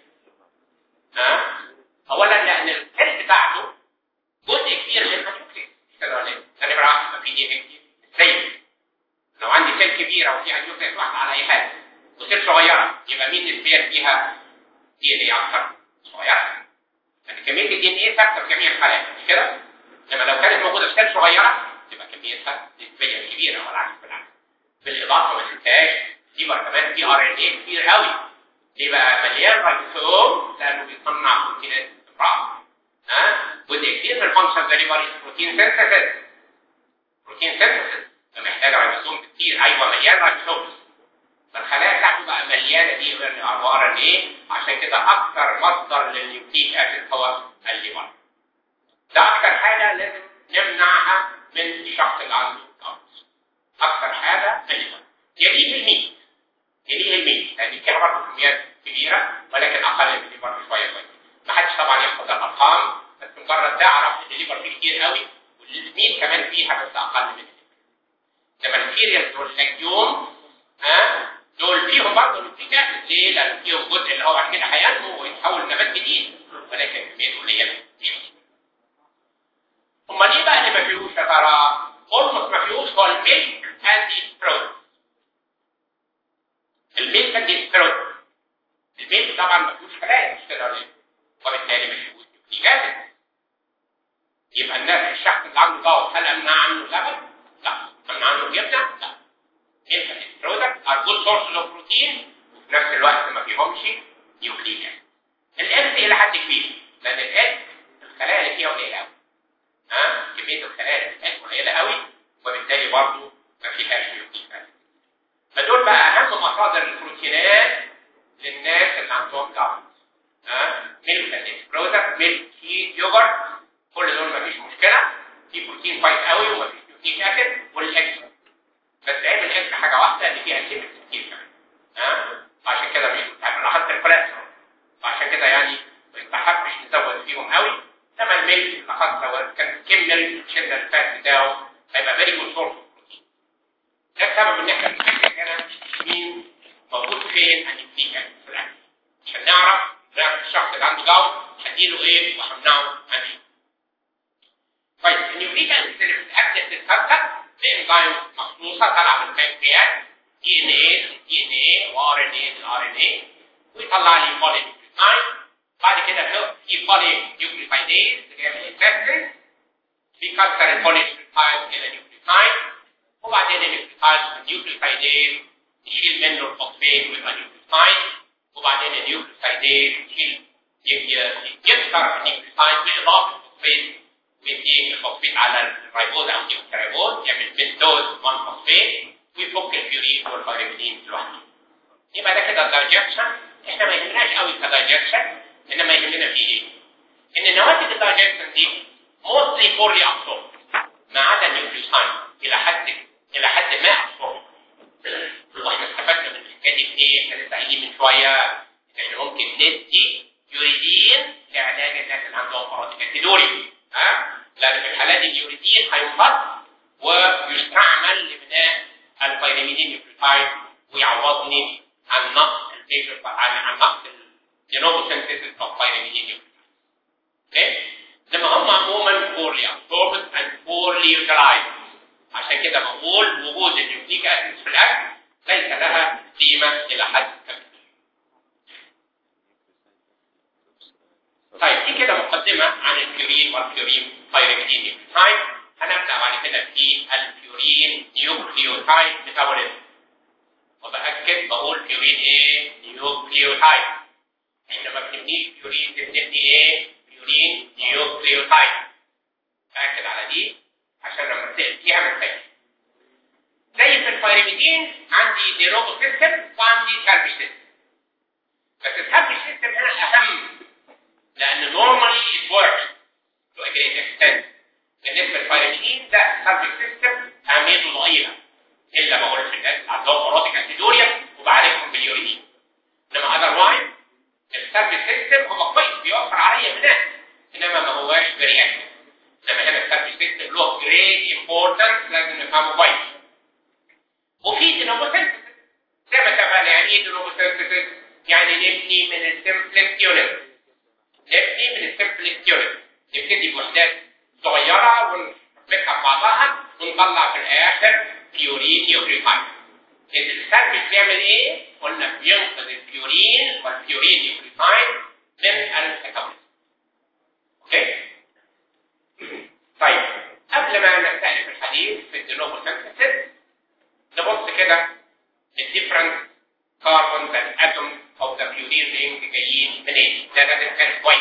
ها؟ اولا لان السيل بتاعته جزء كبير منها نيوكليك مش كده ولا ايه؟ ده نمره واحد ما فيه دي كتير زي لو عندي سيل كبيره وفيها نيوكليس واحده على اي حاجه وسيل صغيره يبقى مين السبير فيها دي ان ايه اكثر صغيره يعني كميه الدي ان ايه ثابته في جميع الحالات مش كده لما لو كانت موجوده في سيل صغيره تبقى كميتها نسبيا كبيره والعكس بالعكس بالاضافه ما تنساش دي بقى كمان في ار ان ايه كتير قوي دي بقى مليان رايبوسوم لانه بيصنع بروتينات الراس ها جزء كتير في الفانكشن ديليفري بروتين سينثيسيس بروتين سينثيسيس محتاج رايبوسوم كتير ايوه مليان رايبوسوم فالخلايا بتاعته بقى مليانه دي ار ان ايه عشان كده اكثر مصدر للنيوكليك اسيد هو الليبر ده اكثر حاجه لازم نمنعها من الشخص اللي عنده كاربس اكثر حاجه الليبر يليه الميت يليه الميت لان فيها برضه كميات كبيره ولكن اقل من الليبر شويه شويه ما حدش طبعا ياخد الارقام بس مجرد تعرف ان الليبر فيه كتير قوي والميت كمان فيها بس اقل من الليبر لما السيريال واللاجيوم ها دول فيهم برضه نيوكليك اسيد ليه؟ لان فيهم جزء اللي هو بعد كده هينمو ويتحول لنبات جديد ولكن كميته قليله امال ايه بقى اللي ما فيهوش يا ترى؟ اولموست ما فيهوش هو الميلك اند سترود الميلك اند سترود الميلك طبعا ما فيهوش خلايا مش كده ولا ايه؟ وبالتالي ما فيهوش نيوكليك اسيد يبقى الناس الشخص اللي عنده ضغط هل امنع عنه لبن؟ لا امنع عنه جبنه؟ لا يبقى البرودكت ار جود سورس اوف بروتين وفي نفس الوقت ما فيهمش نيوكليك اسيد الاكس الى حد كبير لان الاكس الخلايا اللي فيها قليله قوي ها كميه الخلايا اللي فيها قليله قوي وبالتالي برضه ما فيهاش نيوكليك اسيد فدول بقى اهم مصادر البروتينات للناس اللي عندهم ضغط ها ميلك اسيد برودكت ميلك تشيز يوجرت كل دول ما فيش مشكله في بروتين كويس قوي وما فيش نيوكليك اسيد والاكس بس عيب الاكس حاجه واحده ان فيها سيبت كتير كمان ها عشان كده مش انا لاحظت الكوليسترول فعشان كده يعني ما يستحقش نزود فيهم قوي انما الميلك لاحظت لو كان كمل شد الفات بتاعه هيبقى فيري جود سورس بروتين ده السبب ان احنا بنحكي هنا مين موجود فين هنبتدي في الاكل عشان نعرف نعرف الشخص اللي عنده جلط هديله ايه وهمنعه عن ايه طيب النيوكليك اسيد اللي بتتاكد تتفتت بانزيم مخصوصه طالعه من البنكرياس دي ان ايه دي ان ايه وار ان ايه الار ان ايه ويطلع لي بولي نيوكليوتايد بعد كده في بولي نيوكليوتايديز اللي هي من الانتستين بيكسر البولي نيوكليوتايد الى نيوكليوتايد وبعدين النيوكليوتايد النيوكليوتايدين نشيل منه الفوسفين ويبقى نيوكليوتايد وبعدين النيوكليوتايدين نشيل يكسر النيوكليوتايد باضافه الفوسفين ويديه الفوسفين على الرايبوز او الرايبوز يعمل بنتوز 1 فوسفين ويفك البيورين والفيرميدين لوحده يبقى ده كده دايجكشن احنا ما يهمناش قوي كدايجكشن انما يهمنا فيه ايه؟ ان نواتج الدايجكشن دي موستلي فورلي ابسورب ما عدا النيوكليوتايد الى حد الى حد ما ابسورب واحنا استفدنا من الحكايه دي في ايه؟ احنا لسه قايلين من شويه ان ممكن ندي يوريدين لعلاج الناس اللي عندهم مرض كاتيدوري ها؟ لان في الحالات دي اليوريدين هينفض ويستعمل لبناء الفيتامين نيوكليوتايد ويعوضني عن نقص البيشر عن عن نقص الجينوموسينثيسيس اوف فيتامين نيوكليوتايد اوكي؟ انما هم عموما poorly absorbed and poorly utilized عشان كده بقول وجود النيوكليك اسيد في الاكل ليس لها قيمه الى حد كبير. طيب دي كده مقدمه عن البيورين والبيورين بايركتين نيوكليوتايد هنبدا بعد كده في البيورين نيوكليوتايد ميتابوليزم وباكد بقول بيورين ايه؟ نيوكليوتايد احنا ما بنبنيش بيورين بنبني ايه؟ بيورين نيوكليوتايد باكد على دي عشان لما تسال فيها ما تسالش زي في الفيرميدين عندي ديروبو سيستم وعندي سالفج سيستم بس السالفج سيستم هنا اهم لان نورمالي ات وركس تو ا جريت اكستنت بالنسبه للفيرميدين ده السالفج سيستم اهميته ضئيله الا بقول في الناس عندهم اوراتيك انتيدوريا وبعالجهم باليوريدين انما اذروايز السالفج سيستم هو كويس بيوفر عليا مناخ انما ما هواش فيري اكتف انما هنا السالفج سيستم له جريت امبورتنس لازم نفهمه كويس وفي دينوموسينثيسيس زي ما اتفقنا يعني ايه دينوموسينثيسيس؟ يعني نبني من السمبلكس يونت نبني من السمبلكس يونت نبتدي بوحدات صغيره ونربطها ببعضها ونطلع في الاخر بيورين نيوكليوتايد السلفج بيعمل ايه؟ قلنا بينقذ البيورين والبيورين نيوكليوتايد من الكاتابوليزم اوكي؟ طيب قبل ما نستأنف الحديث في الدينوموسينثيسيس نبص كده الديفرنت كاربونز اند اتومز اوف ذا بيورين رينج جايين منين؟ ده لازم كان كويس.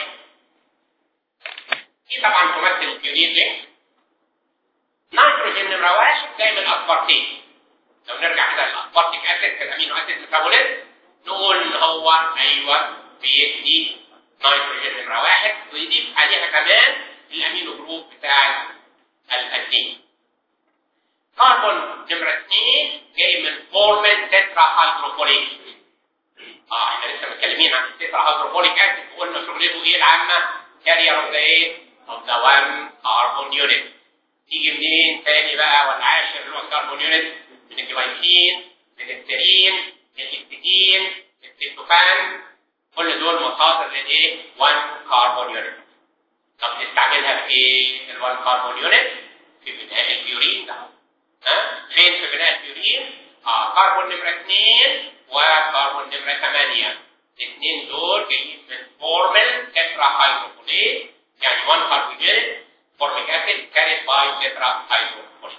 دي طبعا تمثل البيورين رينج. نيتروجين نمره واحد جاي من اسبارتين. لو نرجع كده للاسبارتيك اسيد كالامينو اسيد ميتابوليزم نقول ان هو ايوه بيدي نيتروجين نمره واحد ويضيف عليها كمان الامينو جروب بتاع الادين. كربون نمرة 2 جاي من فورمال تترا هيدروفوليك اه احنا لسه متكلمين عن التترا هيدروفوليك اسيد وقلنا شغلته ايه العامة كارير اوف ذا ايه اوف ذا 1 كربون يونت تيجي منين تاني بقى والعاشر اللي هو الكربون يونت من الجلايسين من السيرين من الهكتين من التريبتوفان كل دول مصادر للايه 1 كربون يونت طب نستعملها في ايه ال 1 كربون يونت في بناء البيورين ده ها فين في بناء البيورين اه كربون نمرة 2 وكربون نمرة 8 الاثنين دول جايين من فورمال تترا هيدروفوليت يعني 1 كربونيل فورميك اسيد كاريد باي تترا هيدروفوليت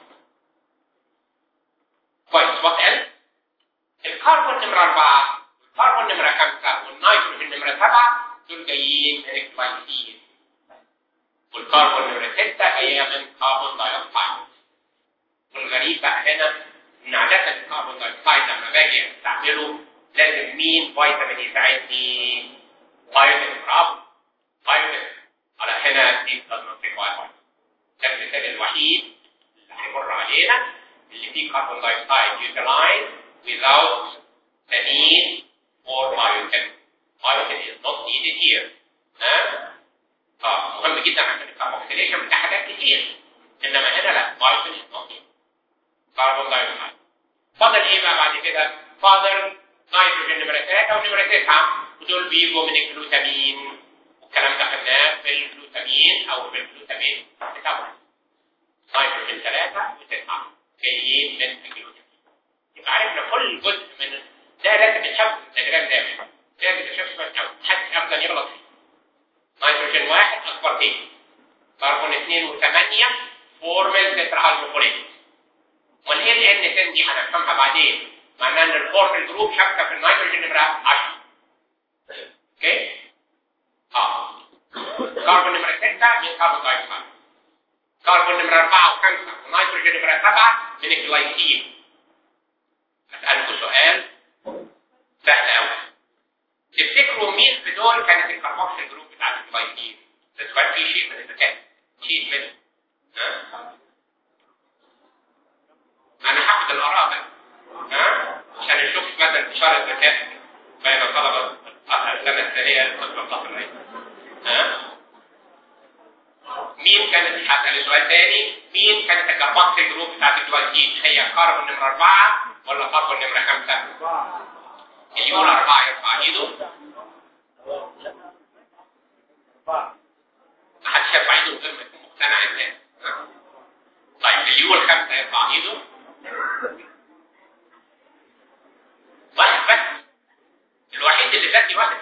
كويس وقال الكربون نمرة 4 الكربون نمرة 5 والنيتروجين نمرة 7 دول جايين من الجلايسين والكربون نمرة 6 جاية من كربون دايوكسيد والغريب بقى هنا ان عاده الكربون دايوكسيد لما باجي استعمله لازم مين فيتامين يساعدني فيتامين برافو فيتامين على هنا دي بلازماتيك وايت ده المثال الوحيد اللي هيمر علينا اللي فيه كربون دايوكسيد يوتيلايز without the need for biotin biotin is not needed here ها اه مهم جدا عشان الكاربوكسيليشن بتاع حاجات كتير انما هنا لا biotin is not needed كربون دايوكسيد فاضل ايه بقى بعد كده فاضل نيتروجين نمرة 3 ونمرة 9 ودول بيجوا من الجلوتامين والكلام ده خدناه في الجلوتامين او في الجلوتامين بتاعه نيتروجين 3 و9 جايين من الجلوتامين يبقى عرفنا كل جزء من ده لازم يتحفظ الدياجرام دايما لازم يتحفظ قوي محدش ابدا يغلط فيه نيتروجين 1 اسبارتين كربون 2 و8 فورمال تترا هيدروفوليت امال ايه الان 10 دي هنفهمها بعدين معناها ان الفورمال جروب شابكه في النيتروجين نمره 10 اوكي اه كربون نمره 6 من كربون دايوكسيد كربون نمره 4 و5 ونيتروجين نمره 7 من الجلايكين اسالكم سؤال سهل قوي تفتكروا مين في دول كانت الكربوكسيل جروب بتاعت الجلايكين ده سؤال فيه شيء من الذكاء شيء منه ها انا هاخد الاراء بقى ها عشان نشوف مدى انتشار الذكاء بين طلبه السنه الثانيه قسم الفقر ها مين كانت هسأل سؤال تاني مين كانت الكربوكسيل جروب بتاعت الجلايكين هي كربون نمره 4 ولا كربون نمره 5 اللي يقول 4 يرفع ايده ما حدش يرفع ايده غير ما يكون مقتنع الناس طيب اللي يقول 5 يرفع ايده واحد بس الوحيد اللي ذكي واحد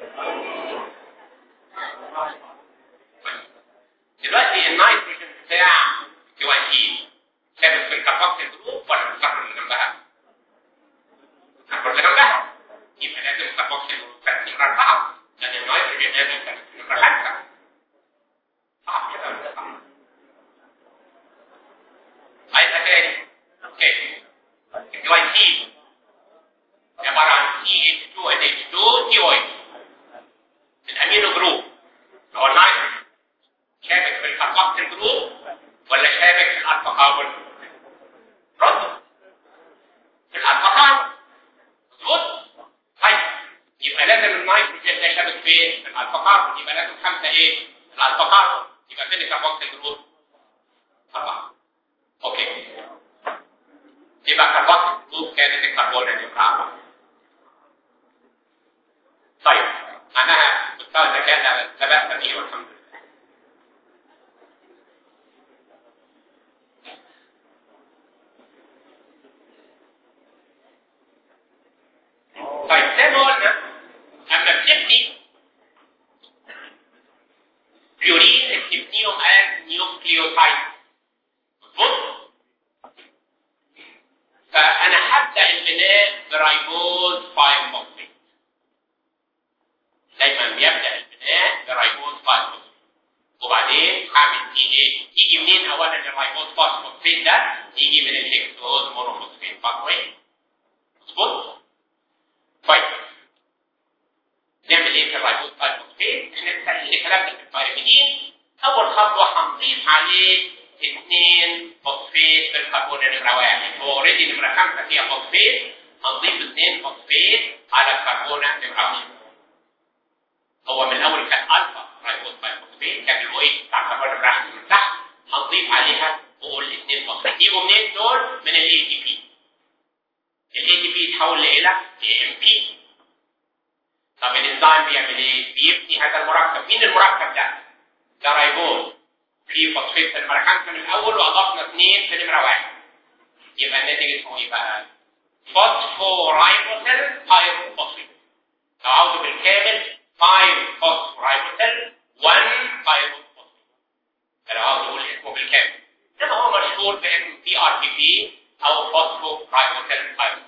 دلوقتي النيتروجين بتاع جوانتين ثابت في الكربوكسيل جروب ولا في الكربون اللي جنبها؟ الكربون اللي جنبها يبقى لازم الكربوكسيل جروب ثابت نمرة أربعة لأن النيتروجين لازم ثابت نمرة خمسة صعب كده ولا صعب؟ عايزها تاني اوكي الجوانتين عبارة عن CH2 NH2 TOH الأمينو جروب هو النيتروجين شابك في الكربوكسيل جروب ولا شابك في الألفا كاربون؟ رد في الألفا كاربون مظبوط؟ طيب يبقى لازم النيتروجين ده شابك فين؟ في الألفا كاربون يبقى لازم خمسة إيه؟ الألفا كاربون يبقى فين الكربوكسيل جروب؟ أربعة أوكي يبقى كربوكسيل جروب كانت الكربون نمرة أربعة طيب معناها مستوى الذكاء لا بأس به والحمد لله طيب زي ما قلنا اما بنبني بيورين بنبنيهم از نيوكليوتايد مظبوط فانا هبدا البناء برايبوز 5 فوسفيت دايما بيبدا البناء برايبوز 5 فوسفيت وبعدين هعمل تي ايه تيجي منين اولا الرايبوز فوسفيت ده يجي من الهكسوز مونوفوسفيت باثوي مظبوط طيب نعمل ايه في الرايبوز فوسفيت احنا نسهل الكلام ده في البيرميدين اول خطوه هنضيف عليه اثنين فوسفيت في الكربون نمره واحد هو اوريدي نمره خمسه فيها فوسفيت هنضيف اثنين فوسفيت على الكربون نمره واحد هو من الاول كان الفا رايبوز فوسفيت كان الاو اتش بتاع الكربون نمره واحد من تحت هنضيف عليها وقول اثنين فوسفيت يجوا منين دول من الاي تي بي الاي تي بي يتحول الى اي ام بي طب الانزيم بيعمل ايه؟ بيبني هذا المركب مين المركب ده؟ ده رايبوز في فوسفيت في نمره 5 من الاول واضفنا اثنين في نمره واحد يبقى الناتج اسمه ايه بقى؟ فوسفورايبوسيل بايروفوسفيت لو عاوزه بالكامل 5 فوسفورايبوسيل 1 بايروفوسفيت لو عاوز اقول اسمه بالكامل زي ما هو مشهور باسم بي ار بي بي او فوسفورايبوسيل بايروفوسفيت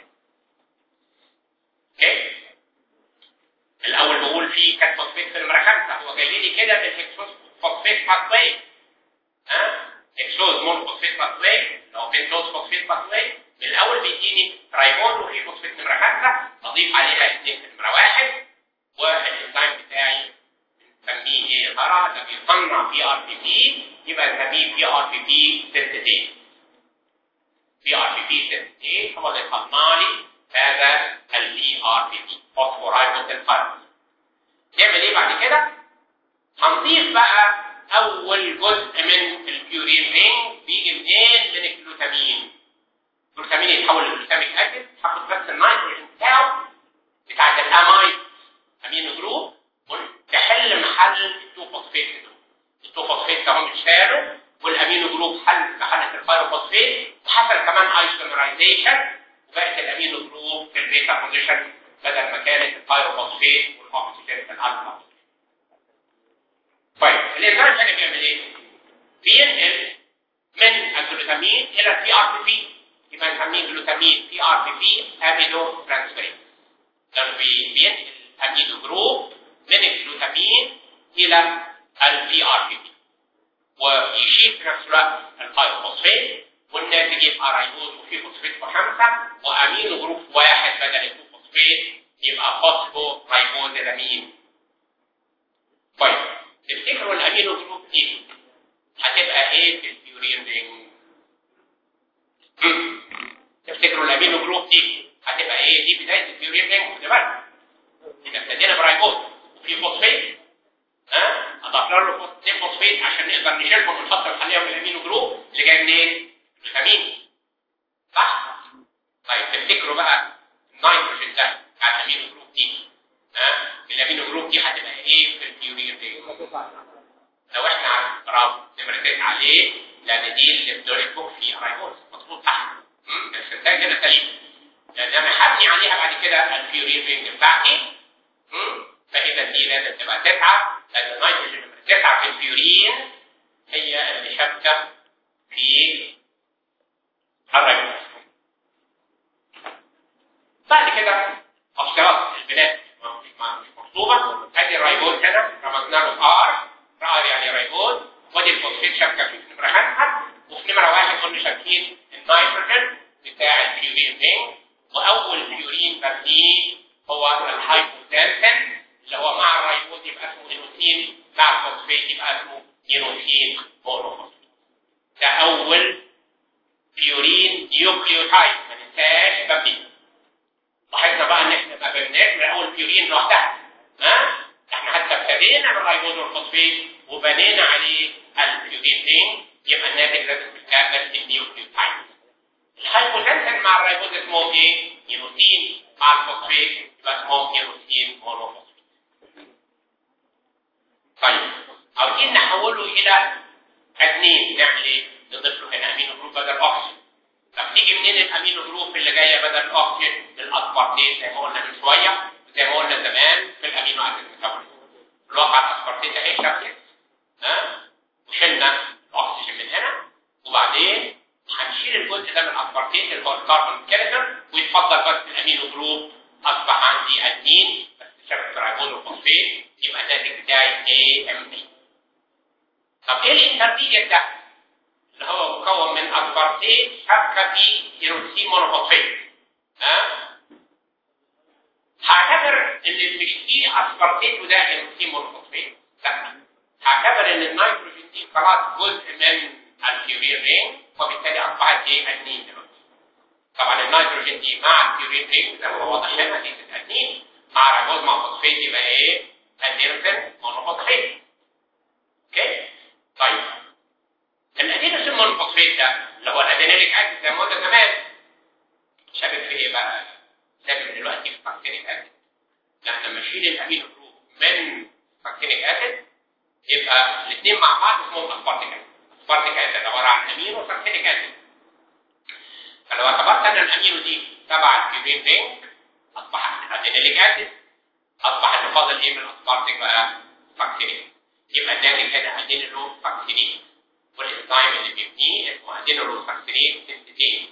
اوكي الاول بقول فيه كانت فوسفيت في نمره 5 هو جاي لي كده بالهكسوس فوسفيت باثواي ها هكسوز مون فوسفيت باثواي لو بنتوز فوسفيت باثواي من الاول بيديني ترايبون وفي فوسفيت نمره 5 اضيف عليها اثنين في نمره 1 والانزيم بتاعي نسميه ايه يا ترى ده بيصنع بي ار بي بي يبقى نسميه بي ار بي بي سنتيز بي ار بي بي سنتيز هو اللي صنع لي هذا البي ار بي بي فوسفورايبوسيل فايبر نعمل ايه بعد كده هنضيف بقى اول جزء من البيورين رينج بيجي منين من الجلوتامين الجلوتامين يتحول لجلوتاميك اسيد هاخد بس النيتروجين بتاعه بتاع الامايد امينو جروب تحل محل التو فوسفيت التو فوسفيت كمان اتشالوا والامينو جروب حل محل الفايروفوسفيت وحصل كمان ايسومرايزيشن وبقت الامينو جروب في البيتا بوزيشن بدل ما كانت الفايروفوسفيت والفوسفيت الالفا طيب الانزيم هنا بيعمل ايه؟ بينقل من الجلوتامين الجلوتامين الى البي ار بي بي يبقى نسميه جلوتامين بي ار بي بي اميدو ترانسفيريز لانه بينقل الاميدو جروب من الجلوتامين الى البي ار بي بي ويشيل في نفس الوقت الفايروفوسفيت والناتج يبقى رايبوز وفيه فوسفيت بخمسه وامينو جروب واحد بدل الفوسفيت فوسفيت يبقى فوسفو رايبوزيلامين طيب تفتكروا الامينو جروب دي هتبقى ايه في البيورين رينج تفتكروا الامينو جروب دي هتبقى ايه دي بدايه البيورين رينج خد بالك اذا ابتدينا برايبوز وفي فوسفيت ها اضفنا له اثنين فوسفيت عشان نقدر نشيلهم من الخط الخليه من الامينو جروب اللي جاي منين؟ الفيتامين صح؟ طيب تفتكروا بقى النيتروجين ده بتاع الامينو جروب دي ها الامينو جروب دي هتبقى ايه في البيورين رينج؟ لو احنا عن برافو نمرتين عليه لان دي اللي بتشبك في رايبوز مظبوط صح الاستنتاج هنا سليم لان انا هبني عليها بعد كده البيورين رينج بتاعتي فاذا دي لازم تبقى تسعه لان النيتروجين تسعه في البيورين هي اللي شابكه في الرايبوز بعد كده تفصيلات البنات مش مكتوبه ادي الرايبوز هنا رمزنا له ار ار يعني رايبوز ودي الفوسفيت شبكه في نمره خمسه وفي نمره واحد قلنا شابكين النيتروجين بتاع البيورين رينج واول بيورين ببنيه هو الهايبوتنسن اللي هو مع الرايبوز يبقى اسمه اينوسين مع الفوسفيت يبقى اسمه اينوسين مونوفوسفيت ده اول بيورين نيوكليوتايد ما ننساش ببنيه لاحظنا بقى ان احنا ما بنبناش من اول بيورين لوحدها ها احنا حتى ابتدينا بالرايبوز والفوسفيت وبنينا عليه البيورين رينج يبقى الناتج لازم بالكامل النيوكليوتايد الهايبوتنسن مع الرايبوز اسمهم ايه؟ يونوسين مع الفوسفيت يبقى اسمهم يونوسين مونوفوسفيت طيب عاوزين نحوله الى اثنين نعمل ايه؟ نضيف له هنا امينو جروب بدل اكسجين طب تيجي منين الامينو جروب اللي جايه بدل الاكسجين؟ الاسبارتين زي ما قلنا من شويه زي ما قلنا زمان في الامينو اسيد ميتابوليزم الواقع الاسبارتين اهي شكلت ها وشلنا الاكسجين من هنا وبعدين هنشيل الجزء ده من الاسبارتين اللي هو الكربون كاريتر ويتفضل بس الامينو جروب اصبح عندي ادين بس شبكه رايبوز وفوسفيت يبقى الناتج بتاعي اي ام بي طب ايه الانترميديت ده؟ اللي هو مكون من اسبارتين شبكه في هيروسين مونوفوسفيت ها هعتبر ان مش دي اسبارتيت وده هيروسين مونوفوسفيت لا هعتبر ان النيتروجين دي خلاص جزء من البيورين رينج وبالتالي اصبحت ايه ادنين دلوقتي طبعا النيتروجين دي مع البيورين رينج زي ما واضح هنا دي ادنين مع رايبوز مع فوسفيت يبقى ايه ادينوسين مونوفوسفيت اوكي طيب الادينوسين مونوفوسفيت ده اللي هو الادينيليك اسيد زي ما قلنا زمان شابك في ايه بقى شابك دلوقتي في فاكتينيك اسيد احنا لما نشيل الامينو جروب من فاكتينيك اسيد يبقى الاثنين مع بعض اسمهم اسبارتيك اسيد اسبارتيك اسيد عباره عن امينو وفاكتينيك اسيد فلو اعتبرت ان الامينو دي تبع البيبين رينج اصبح ادينيليك اسيد اصبح اللي فاضل ايه من الاسبارتيك بقى فاكتينيك يبقى الناتج هنا ادينولو فاكتينيك والانزيم اللي بيبنيه اسمه ادينولو فاكتينيك سنتيتيز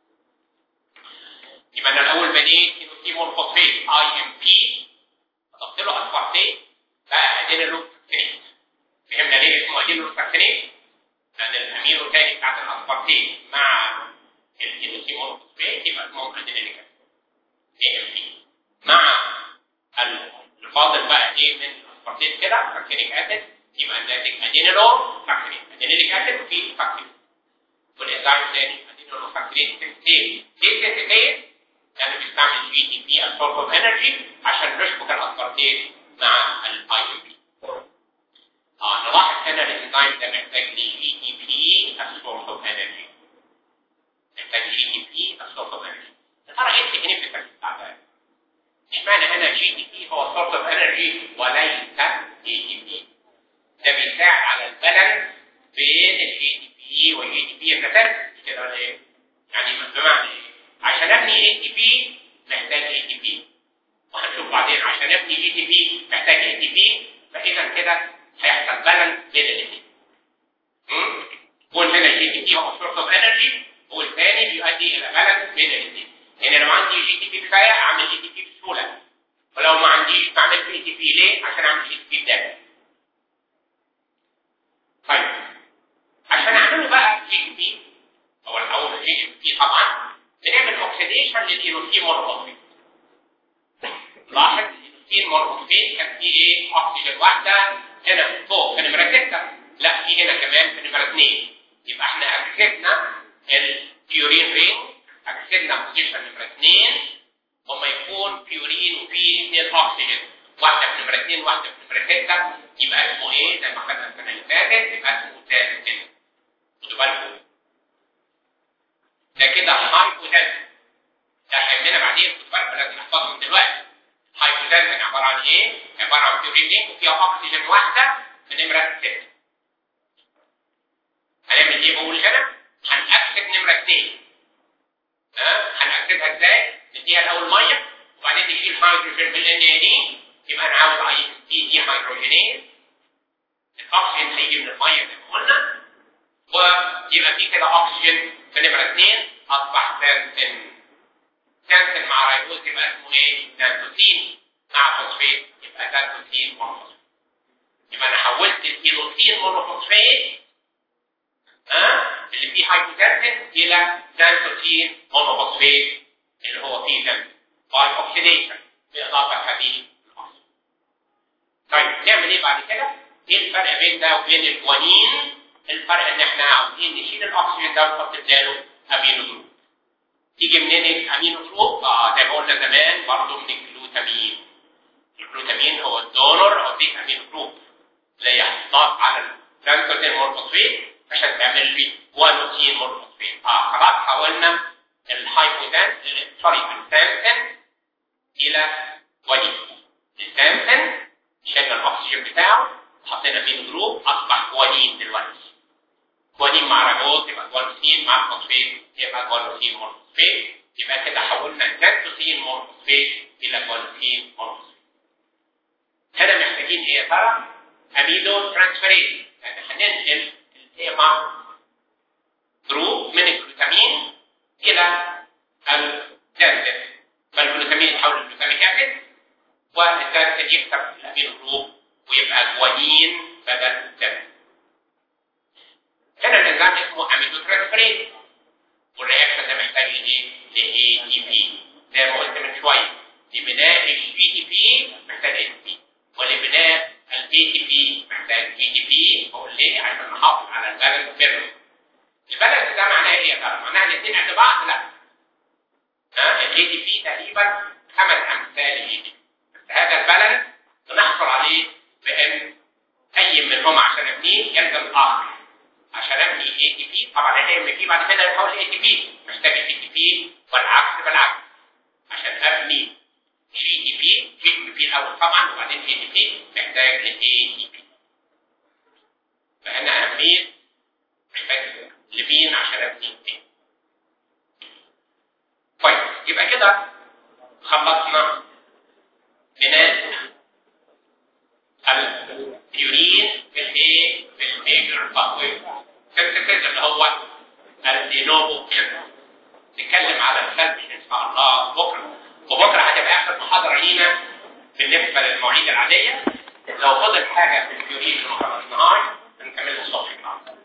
يبقى انا الاول بنيت كينوسيمون فوسفيت اي ام بي اضفت له اسبارتيت بقى ادينولو فاكتينيك فهمنا ليه اسمه ادينولو فاكتينيك لان الامينو الثاني بتاعت الاسبارتيت مع الكينوسيمون فوسفيت يبقى اسمهم ادينوليك اي ام بي مع الفاضل بقى ايه من الاسبارتيت كده فاكتينيك اسيد يبقى الناتج ادينولو فاكتينيك ادينوليك اسيد وفي فاكتينيك والانزيم الثاني ادينولو فاكتينيك سنتيز ليه سنتيز؟ يعني بيستعمل جي تي بي السورس اوف انرجي عشان نشبك الاسبارتيت مع الاي ام بي اه نلاحظ هنا الانزيم ده محتاج جي تي بي السورس اوف انرجي محتاج جي تي بي السورس اوف انرجي يا ترى ايه السيجنفكانس بتاع ده؟ اشمعنى هنا جي تي بي هو سورس اوف انرجي وليس جي تي بي ده بيساعد على البالانس بين الجي تي بي والجي تي بي الكتاب كده ولا ايه؟ يعني بمعنى ايه؟ عشان ابني اي تي بي محتاج اي تي بي وهنشوف بعدين عشان ابني اي تي بي محتاج اي تي بي فاذا كده هيحصل بالانس بين الاثنين قول هنا الاي تي بي هو سورس اوف انرجي والثاني بيؤدي الى بالانس بين الاثنين يعني لو عندي جي تي بي كفايه اعمل اي تي بي بسهوله ولو ما عنديش بعمل اي تي بي ليه؟ عشان اعمل اي تي بي داتا طيب عشان اعمله بقى جي تي بي او الاول جي تي بي طبعا بنعمل اوكسيديشن للايروسين مونوفوسفيت لاحظ الايروسين مونوفوسفيت كان فيه ايه اكسجين واحده هنا فوق في نمره 6 لا في هنا كمان في نمره 2 يبقى احنا اكسدنا البيورين رينج اكسدنا بوزيشن نمره 2 وما يكون بيورين وفيه اثنين اكسجين واحده في نمره 2 واحده في نمره 6 يبقى اسمه ايه زي ما خدنا السنه اللي فاتت يبقى اسمه ثالث خدوا بالكم ده كده هايبوثالاميك ده هيهمنا بعدين خد بالك لازم نحفظه من دلوقتي هايبوثالاميك عباره عن ايه؟ عباره عن بيورين وفيها اكسجين واحده في نمره 6 هنعمل ايه بقول هنا؟ هنأكد نمره 2 ها؟ هنأكدها ازاي؟ نديها الاول ميه وبعدين نشيل هيدروجين بالان يبقى انا عاوز اي دي دي هيدروجينيز الاكسجين هيجي من الميه زي ما قلنا ويبقى في كده اكسجين في نمره 2 اصبح سانسن سانسن مع رايبوز يبقى اسمه ايه؟ سانتوسين مع فوسفيت يبقى سانتوسين مونوفوسفيت يبقى انا حولت الايروسين مونوفوسفيت ها اللي فيه هايبوتنسن الى سانتوسين مونوفوسفيت اللي هو فيه سانسن باي اوكسيديشن باضافه هذه الاكسجين طيب نعمل ايه بعد كده؟ ايه الفرق بين ده وبين الجوانين؟ الفرق ان احنا عاوزين نشيل الاكسجين ده ونحط بداله امينو جروب تيجي منين الامينو جروب؟ اه زي ما قلنا زمان برضه من الجلوتامين الجلوتامين هو الدونر او دي امينو جروب زي هتضاف على الترانسفيرين مورفوسفيت عشان تعمل لي جوانوسين مورفوسفيت اه خلاص حولنا الهايبوتان سوري السانسن الى جوانين السانسن شلنا الاكسجين بتاعه حطينا امينو جروب اصبح جوانين دلوقتي جوانين مع رابوز يبقى جوانوسين مع الفوسفيت يبقى جوانوسين مورفوسفيت يبقى كده حولنا الجانتوسين مورفوسفيت الى جوانوسين مورفوسفيت هنا محتاجين ايه يا ترى؟ امينو ترانسفيريز يعني هننقل التيما جروب من الجلوتامين الى الجانتين فالجلوتامين يتحول لجلوتاميك اسيد والجانتين يكتب الامينو جروب ويبقى جوانين بدل الجانتين هنا النظام اسمه امينو ترانسفيريز والرياكشن ده محتاج لايه؟ لاي تي بي زي ما قلت من شويه لبناء الجي تي بي محتاج اي تي بي ولبناء الاي تي بي محتاج جي تي بي بقول ليه؟ عشان نحافظ على البالانس بينهم البالانس ده معناه ايه يا ترى؟ معناها الاثنين قد بعض؟ لا ها الاي تي بي تقريبا خمس امثال الاي تي بي بس هذا البالانس بنحصل عليه بان اي منهم عشان ابنيه يلزم الاخر عشان ابني اي تي بي طبعا الاي ام بي بعد كده يتحول لاي تي بي محتاج اي تي بي والعكس بالعكس عشان ابني جي تي بي جي تي بي الاول طبعا وبعدين اي تي بي محتاج الاي تي بي فهنا اهميه محتاج لمين عشان ابني ايه طيب يبقى كده خلصنا بناء البيورين بالايه بالميجر باثوي سنتيسيس اللي هو الدينوبو كده نتكلم على السلبي ان شاء الله بكره وبكره هتبقى اخر محاضره لينا بالنسبه للمواعيد العاديه لو فضل حاجه في البيورين ما خلصناهاش هنكملها الصبح ان شاء الله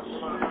الله